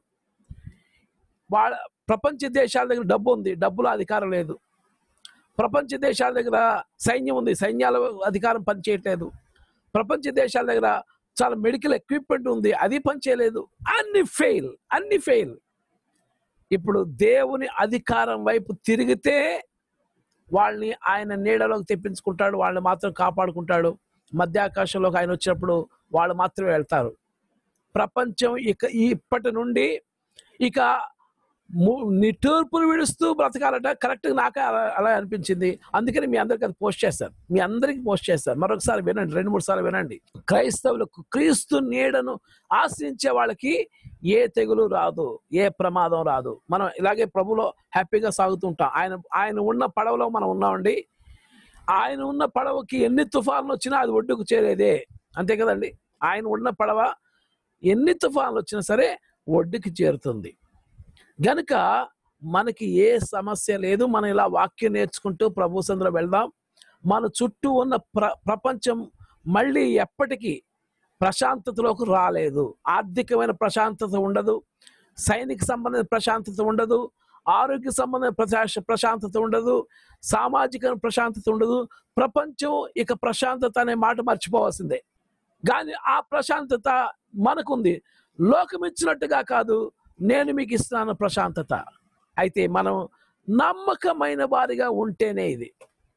వాళ్ళ ప్రపంచ దేశాల దగ్గర డబ్బు ఉంది డబ్బులో అధికారం లేదు ప్రపంచ దేశాల దగ్గర సైన్యం ఉంది సైన్యాల అధికారం పనిచేయట్లేదు ప్రపంచ దేశాల దగ్గర చాలా మెడికల్ ఎక్విప్మెంట్ ఉంది అది పనిచేయలేదు అన్ని ఫెయిల్ అన్ని ఫెయిల్ ఇప్పుడు దేవుని అధికారం వైపు తిరిగితే వాళ్ళని ఆయన నీడలోకి తెప్పించుకుంటాడు వాళ్ళని మాత్రం కాపాడుకుంటాడు మధ్యాకాశంలోకి ఆయన వచ్చినప్పుడు వాళ్ళు మాత్రమే వెళ్తారు ప్రపంచం ఇక ఈ ఇప్పటి నుండి ఇక ము- నిట్టూర్పులు విడుస్తూ బ్రతకాలట కరెక్ట్ నాకు అలా అలా అనిపించింది అందుకని మీ అందరికి అది పోస్ట్ చేస్తాను మీ అందరికి పోస్ట్ చేస్తాను మరొకసారి వినండి రెండు మూడు సార్లు వినండి క్రైస్తవులకు క్రీస్తు నీడను ఆశ్రయించే వాళ్ళకి ఏ తెగులు రాదు ఏ ప్రమాదం రాదు మనం ఇలాగే ప్రభులో హ్యాపీగా సాగుతుంటాం ఆయన ఆయన ఉన్న పడవలో మనం ఉన్నామండి ఆయన ఉన్న పడవకి ఎన్ని తుఫాన్లు వచ్చినా అది ఒడ్డుకు చేరేదే అంతే కదండి ఆయన ఉన్న పడవ ఎన్ని తుఫాన్లు వచ్చినా సరే ఒడ్డుకి చేరుతుంది గనుక మనకి ఏ సమస్య లేదు మనం ఇలా వాక్యం నేర్చుకుంటూ ప్రభు సందులో వెళ్దాం మన చుట్టూ ఉన్న ప్ర ప్రపంచం మళ్ళీ ఎప్పటికీ ప్రశాంతతలోకి రాలేదు ఆర్థికమైన ప్రశాంతత ఉండదు సైనిక సంబంధించిన ప్రశాంతత ఉండదు ఆరోగ్య సంబంధించిన ప్రశా ప్రశాంతత ఉండదు సామాజిక ప్రశాంతత ఉండదు ప్రపంచం ఇక ప్రశాంతత అనే మాట మర్చిపోవాల్సిందే కానీ ఆ ప్రశాంతత మనకుంది లోకం ఇచ్చినట్టుగా కాదు నేను మీకు ఇస్తున్నాను ప్రశాంతత అయితే మనం నమ్మకమైన వారిగా ఉంటేనే ఇది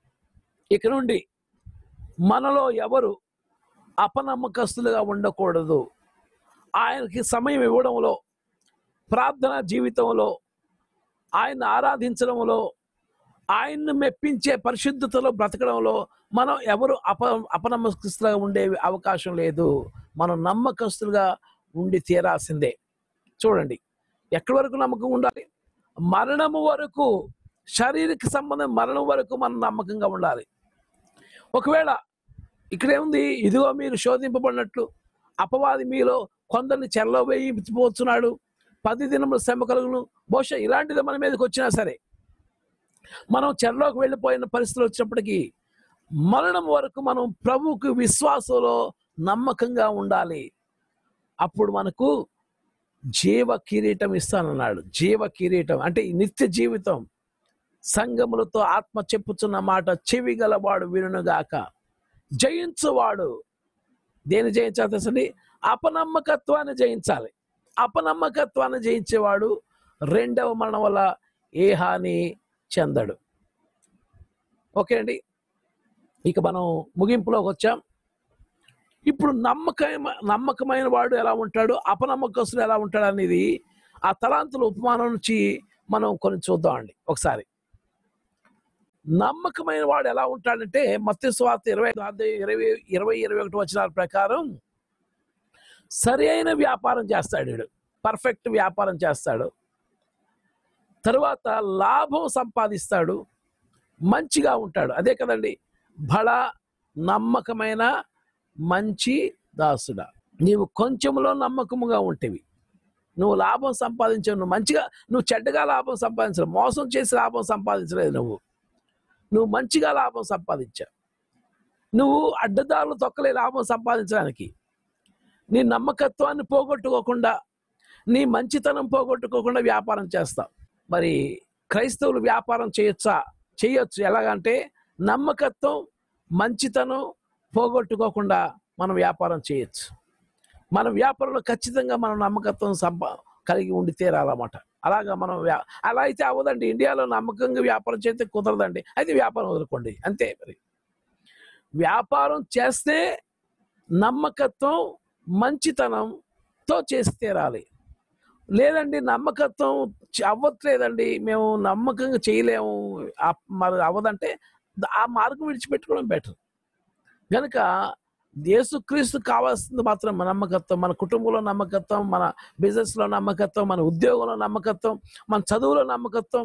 ఇక నుండి మనలో ఎవరు అపనమ్మకస్తులుగా ఉండకూడదు ఆయనకి సమయం ఇవ్వడంలో ప్రార్థన జీవితంలో ఆయన ఆరాధించడంలో ఆయన్ను మెప్పించే పరిశుద్ధతలో బ్రతకడంలో మనం ఎవరు అప అపనమ్మకస్తులుగా ఉండే అవకాశం లేదు మనం నమ్మకస్తులుగా ఉండి తీరాల్సిందే చూడండి ఎక్కడి వరకు నమ్మకం ఉండాలి మరణము వరకు శారీరక సంబంధం మరణం వరకు మనం నమ్మకంగా ఉండాలి ఒకవేళ ఇక్కడేముంది ఇదిగో మీరు శోధింపబడినట్లు అపవాది మీలో కొందరిని చెరలో వేయించిపోతున్నాడు పది దినముల శ్రమ కలుగును బహుశా ఇలాంటిది మన మీదకి వచ్చినా సరే మనం చెరలోకి వెళ్ళిపోయిన పరిస్థితులు వచ్చినప్పటికీ మరణం వరకు మనం ప్రభువుకు విశ్వాసంలో నమ్మకంగా ఉండాలి అప్పుడు మనకు జీవ కిరీటం ఇస్తానన్నాడు జీవ కిరీటం అంటే ఈ నిత్య జీవితం సంగములతో ఆత్మ చెప్పుచున్న మాట చెవి గలవాడు వినుగాక జయించువాడు దేని జయించాలి తెలుసండి అపనమ్మకత్వాన్ని జయించాలి అపనమ్మకత్వాన్ని జయించేవాడు రెండవ మరణం వల్ల ఏ హాని చెందడు ఓకే అండి ఇక మనం ముగింపులోకి వచ్చాం ఇప్పుడు నమ్మకమైన నమ్మకమైన వాడు ఎలా ఉంటాడు అపనమ్మకస్తుడు ఎలా ఉంటాడు అనేది ఆ తలాంతుల ఉపమానం నుంచి మనం కొన్ని చూద్దామండి ఒకసారి నమ్మకమైన వాడు ఎలా ఉంటాడంటే మత్స్య స్వార్థ ఇరవై ఐదు అధ్యాయం ఇరవై ఇరవై ఇరవై ఒకటి వచ్చిన ప్రకారం సరి అయిన వ్యాపారం చేస్తాడు వీడు పర్ఫెక్ట్ వ్యాపారం చేస్తాడు తర్వాత లాభం సంపాదిస్తాడు మంచిగా ఉంటాడు అదే కదండి బడ నమ్మకమైన మంచి దాసుడా నీవు కొంచెంలో నమ్మకముగా ఉంటేవి నువ్వు లాభం సంపాదించవు నువ్వు మంచిగా నువ్వు చెడ్డగా లాభం సంపాదించలేదు మోసం చేసి లాభం సంపాదించలేదు నువ్వు నువ్వు మంచిగా లాభం సంపాదించావు నువ్వు అడ్డదారులు తొక్కలే లాభం సంపాదించడానికి నీ నమ్మకత్వాన్ని పోగొట్టుకోకుండా నీ మంచితనం పోగొట్టుకోకుండా వ్యాపారం చేస్తావు మరి క్రైస్తవులు వ్యాపారం చేయొచ్చా చేయొచ్చు ఎలాగంటే నమ్మకత్వం మంచితనం పోగొట్టుకోకుండా మనం వ్యాపారం చేయొచ్చు మన వ్యాపారంలో ఖచ్చితంగా మనం నమ్మకత్వం సంపా కలిగి ఉండి తీరాలన్నమాట అలాగా మనం వ్యా- అలా అయితే అవ్వదండి ఇండియాలో నమ్మకంగా వ్యాపారం చేస్తే కుదరదండి అయితే వ్యాపారం వదులుకోండి అంతే మరి వ్యాపారం చేస్తే నమ్మకత్వం మంచితనంతో చేసి తీరాలి లేదండి నమ్మకత్వం చ- అవ్వట్లేదండి మేము నమ్మకంగా చేయలేము ఆ- మరి అవ్వదంటే ద- ఆ మార్గం విడిచిపెట్టుకోవడం బెటర్ కనుక యేసుక్రీస్తు కావాల్సింది మాత్రం మన నమ్మకత్వం మన కుటుంబంలో నమ్మకత్వం మన బిజినెస్లో నమ్మకత్వం మన ఉద్యోగంలో నమ్మకత్వం మన చదువులో నమ్మకత్వం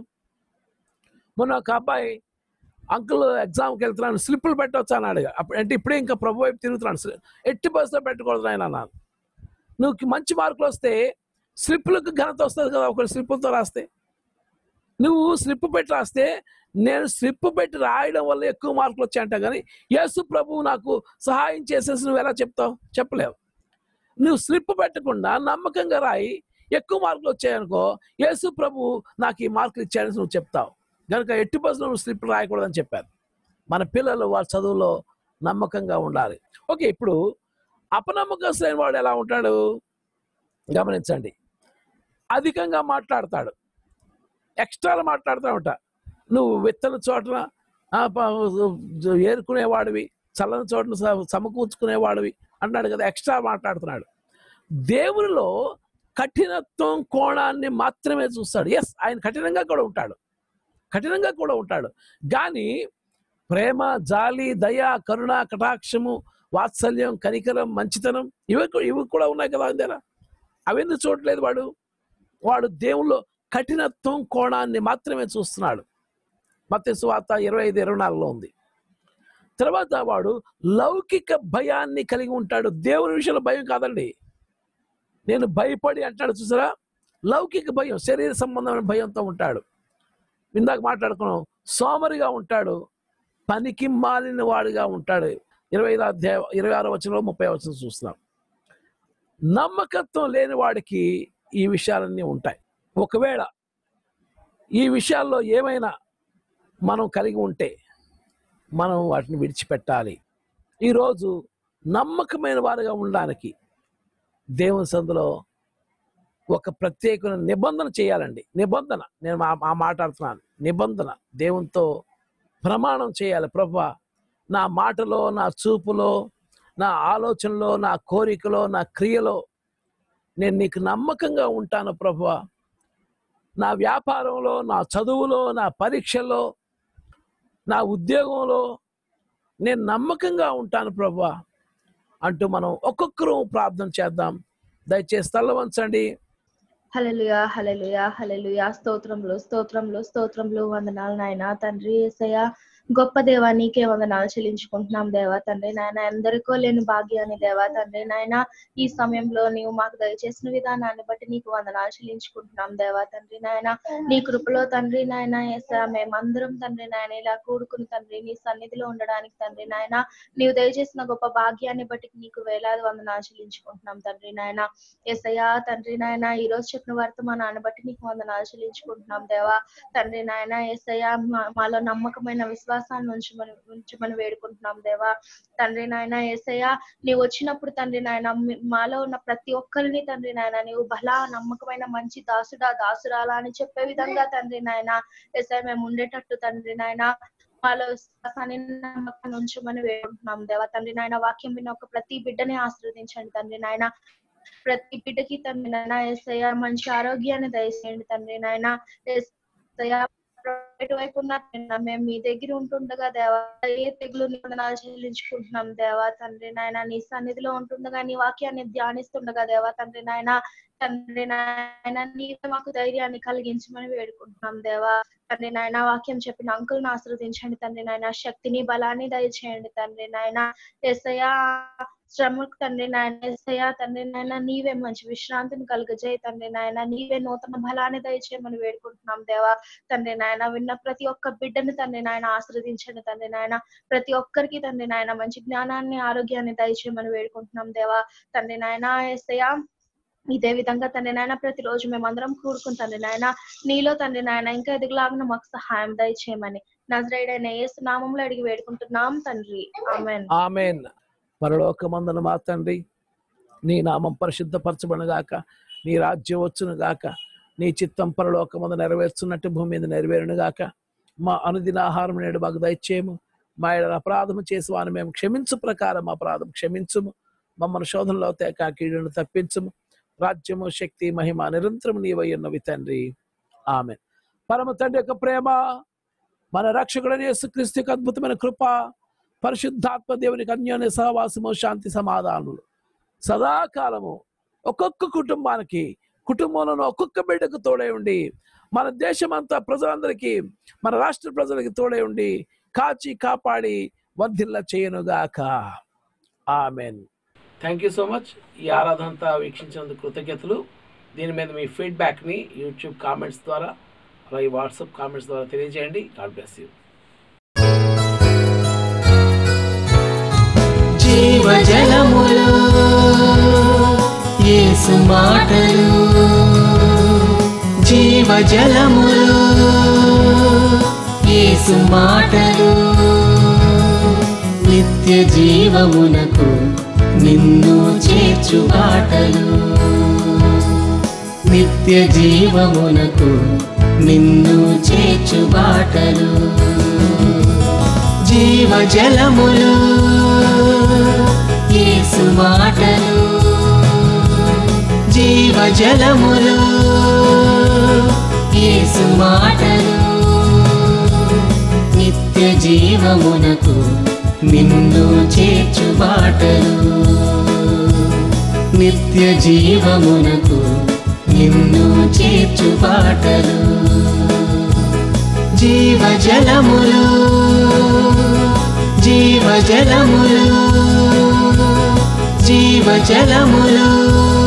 మొన్న ఒక అబ్బాయి అంకుల్ ఎగ్జామ్కి వెళ్తున్నాను స్లిప్పులు పెట్టవచ్చు అని అడిగా అప్పుడు అంటే ఇప్పుడే ఇంకా ప్రభు వైపు తిరుగుతున్నాను స్లి- ఎట్టి బస్సులో పెట్టకూడదు ఆయన అన్నాను నువ్వు మంచి మార్కులు వస్తే స్లిప్పులకు ఘనత వస్తుంది కదా ఒక స్లిప్పులతో రాస్తే నువ్వు స్లిప్ పెట్టి రాస్తే నేను స్లిప్ పెట్టి రాయడం వల్ల ఎక్కువ మార్కులు వచ్చాయంట కానీ యేసు ప్రభువు నాకు సహాయం చేసేసి నువ్వు ఎలా చెప్తావు చెప్పలేవు నువ్వు స్లిప్ పెట్టకుండా నమ్మకంగా రాయి ఎక్కువ మార్కులు వచ్చాయనుకో యేసు ప్రభు నాకు ఈ మార్కులు ఇచ్చాడని నువ్వు చెప్తావు కనుక ఎట్టి బస్సులో నువ్వు స్లిప్ రాయకూడదని చెప్పారు మన పిల్లలు వాళ్ళ చదువులో నమ్మకంగా ఉండాలి ఓకే ఇప్పుడు అపనమ్మకస్తులైన వాడు ఎలా ఉంటాడు గమనించండి అధికంగా మాట్లాడతాడు ఎక్స్ట్రాలు మాట్లాడుతూ ఉంటా నువ్వు విత్తన చోటన ఆ, ప- ఏరుకునేవాడివి చల్లని చోటన స- సమకూర్చుకునేవాడివి అన్నాడు కదా ఎక్స్ట్రా మాట్లాడుతున్నాడు దేవునిలో కఠినత్వం కోణాన్ని మాత్రమే చూస్తాడు ఎస్ ఆయన కఠినంగా కూడా ఉంటాడు కఠినంగా కూడా ఉంటాడు కానీ ప్రేమ జాలి దయ కరుణ కటాక్షము వాత్సల్యం కనికరం మంచితనం ఇవి కూ- ఇవి కూడా ఉన్నాయి కదా అంతేనా అవన్నీ చూడలేదు వాడు వాడు దేవుల్లో కఠినత్వం కోణాన్ని మాత్రమే చూస్తున్నాడు మత్స్య సువార్త ఇరవై ఐదు ఇరవై నాలుగులో ఉంది తర్వాత వాడు లౌకిక భయాన్ని కలిగి ఉంటాడు దేవుని విషయంలో భయం కాదండి నేను భయపడి అంటాడు చూసారా లౌకిక భయం శరీర సంబంధమైన భయంతో ఉంటాడు ఇందాక మాట్లాడుకున్నాం సోమరిగా ఉంటాడు పనికి మాలిన వాడిగా ఉంటాడు ఇరవై ఐదు అధ్యాయ ఇరవై ఆరో వచనంలో ముప్పై వచనం చూస్తున్నాం నమ్మకత్వం లేని వాడికి ఈ విషయాలన్నీ ఉంటాయి ఒకవేళ ఈ విషయాల్లో ఏమైనా మనం కలిగి ఉంటే మనం వాటిని విడిచిపెట్టాలి ఈరోజు నమ్మకమైన వారుగా ఉండడానికి దేవుని సందులో ఒక ప్రత్యేకమైన నిబంధన చేయాలండి నిబంధన నేను మా మా మాట్లాడుతున్నాను నిబంధన దేవునితో ప్రమాణం చేయాలి ప్రభా నా మాటలో నా చూపులో నా ఆలోచనలో నా కోరికలో నా క్రియలో నేను నీకు నమ్మకంగా ఉంటాను ప్రభా నా వ్యాపారంలో నా చదువులో నా పరీక్షల్లో నా ఉద్యోగంలో నేను నమ్మకంగా ఉంటాను ప్రభా అంటూ మనం ఒక్కొక్కరు ప్రార్థన చేద్దాం దయచేసి తల్ల వంచండి హలలుయా హలలుయా హలలుయా స్తోత్రంలో స్తోత్రంలో స్తోత్రంలో వందనాలు నాయన తండ్రి ఏసయ్య గొప్ప దేవా నీకే వందనాలు చెల్లించుకుంటున్నాం దేవా తండ్రి నాయన ఎందరికో లేని భాగ్యాన్ని దేవా తండ్రి నాయన ఈ సమయంలో నీవు మాకు దయచేసిన విధానాన్ని బట్టి నీకు వందనాలు చెల్లించుకుంటున్నాం దేవా తండ్రి నాయన నీ కృపలో తండ్రి నాయన ఏసయ్య మేమందరం తండ్రి నాయన ఇలా కూడుకుని తండ్రి నీ సన్నిధిలో ఉండడానికి తండ్రి నాయన నీవు దయచేసిన గొప్ప భాగ్యాన్ని బట్టి నీకు వేలాది వందనాలు చెల్లించుకుంటున్నాం తండ్రి నాయన ఏసయ్యా తండ్రి నాయన ఈ రోజు చెప్పిన వర్తమానాన్ని బట్టి నీకు వందనాలు చెల్లించుకుంటున్నాం దేవా తండ్రి నాయన ఏసయ్యా మా- మాలో నమ్మకమైన విశ్వాసాన్ని ఉంచమని ఉంచమని వేడుకుంటున్నాం దేవా తండ్రి నాయన ఏసయ్యా నీవు వచ్చినప్పుడు తండ్రి నాయన మీ- మాలో ఉన్న ప్రతి ఒక్కరిని తండ్రి నాయన నీవు బలా నమ్మకమైన మంచి దాసుడా దాసురాలా అని చెప్పే విధంగా తండ్రి నాయన ఏసయ్య మేము ఉండేటట్టు తండ్రి నాయన మాలో విశ్వాసాన్ని నమ్మకాన్ని ఉంచమని వేడుకుంటున్నాం దేవా తండ్రి నాయన వాక్యం విన్న ఒక ప్రతి బిడ్డని ఆశీర్వదించండి తండ్రి నాయన ప్రతి బిడ్డకి తండ్రి నాయన ఏసయ్య మంచి ఆరోగ్యాన్ని దయచేయండి తండ్రి నాయన ఏసయ్య ఎటువైపు ఉన్నా తండ్రి, మేము మీ దగ్గర ఉంటుండగా దేవా ఏ తెగులు నిబంధనలు చెల్లించుకుంటున్నాం దేవా తండ్రి నాయన నీ సన్నిధిలో ఉంటుండగా నీ వాక్యాన్ని ధ్యానిస్తుండగా దేవా తండ్రి నాయన తండ్రి నాయన నీవే మాకు ధైర్యాన్ని కలిగించమని వేడుకుంటున్నాం దేవా తండ్రి నాయన వాక్యం చెప్పిన అంకుల్ని ఆశీర్వదించండి తండ్రి నాయన శక్తిని బలాన్ని దయచేయండి తండ్రి నాయన ఎస్ఐయా శ్రమకు తండ్రి నాయన ఎస్ఐయా తండ్రి నాయన నీవే మంచి విశ్రాంతిని కలుగజేయ తండ్రి నాయన నీవే నూతన బలాన్ని దయచేయమని వేడుకుంటున్నాం దేవా తండ్రి నాయన విన్న ప్రతి ఒక్క బిడ్డని తండ్రి నాయన ఆశీర్వదించండి తండ్రి నాయన ప్రతి ఒక్కరికి తండ్రి నాయన మంచి జ్ఞానాన్ని ఆరోగ్యాన్ని దయచేయమని వేడుకుంటున్నాం దేవా తండ్రి నాయన ఎస్ఐయా ఇదే విధంగా తండ్రి నాయన ప్రతిరోజు మేమందరం కూడుకుని తండ్రి నాయన నీలో తండ్రి నాయన ఇంకా ఎదుగులాగిన మాకు సహాయం దయచేయమని నజరైడైన యేసు నామంలో అడిగి వేడుకుంటున్నాం తండ్రి ఆమెన్ ఆమెన్ పరలోకమందున మా తండ్రి నీ నామం పరిశుద్ధపరచబడును గాక నీ రాజ్యం వచ్చును గాక నీ చిత్తం పరలోకమందు నెరవేర్చున్నట్టు భూమి మీద నెరవేరును గాక మా అనుదిన ఆహారం నేడు మాకు దయచేయము మా ఎడల అపరాధము చేసి వారిని మేము క్షమించు ప్రకారం అపరాధం క్షమించుము మమ్మల్ని శోధనలో తేక కీడును తప్పించుము రాజ్యము శక్తి మహిమ నిరంతరం నీవై ఉన్నవి తండ్రి ఆమె పరమ తండ్రి యొక్క ప్రేమ మన రక్షకుడని యేసుక్రీస్తు యొక్క అద్భుతమైన కృప పరిశుద్ధాత్మ దేవునికి అన్యోన్య సహవాసము శాంతి సమాధానములు సదాకాలము ఒక్కొక్క కుటుంబానికి కుటుంబంలో ఒక్కొక్క బిడ్డకు తోడై ఉండి మన దేశమంతా ప్రజలందరికీ మన రాష్ట్ర ప్రజలకి తోడై ఉండి కాచి కాపాడి వర్ధిల్ల చేయనుగాక amen thank you so much ఈ ఆరాధన అంతా వీక్షించినందుకు కృతజ్ఞతలు దీని మీద మీ ఫీడ్బ్యాక్ని యూట్యూబ్ కామెంట్స్ ద్వారా అలాగే వాట్సాప్ కామెంట్స్ ద్వారా తెలియజేయండి గాడ్ బ్లెస్ యూ జీవజలములు యేసు మాటలు జీవజలములు యేసు మాటలు నిత్య జీవమునకు నిన్ను చేర్చు బాటలు నిత్య జీవమునకు నిన్ను చేర్చు బాటలు జీవజలములు యేసు మాటలు జీవజలములు యేసు మాటలు నిత్య జీవమునకు నిన్ను చేర్చు బాటలు నిత్య జీవమునకు నిన్ను చేర్చు బాటలు జీవజలములు జీవజలములు జీవజలములు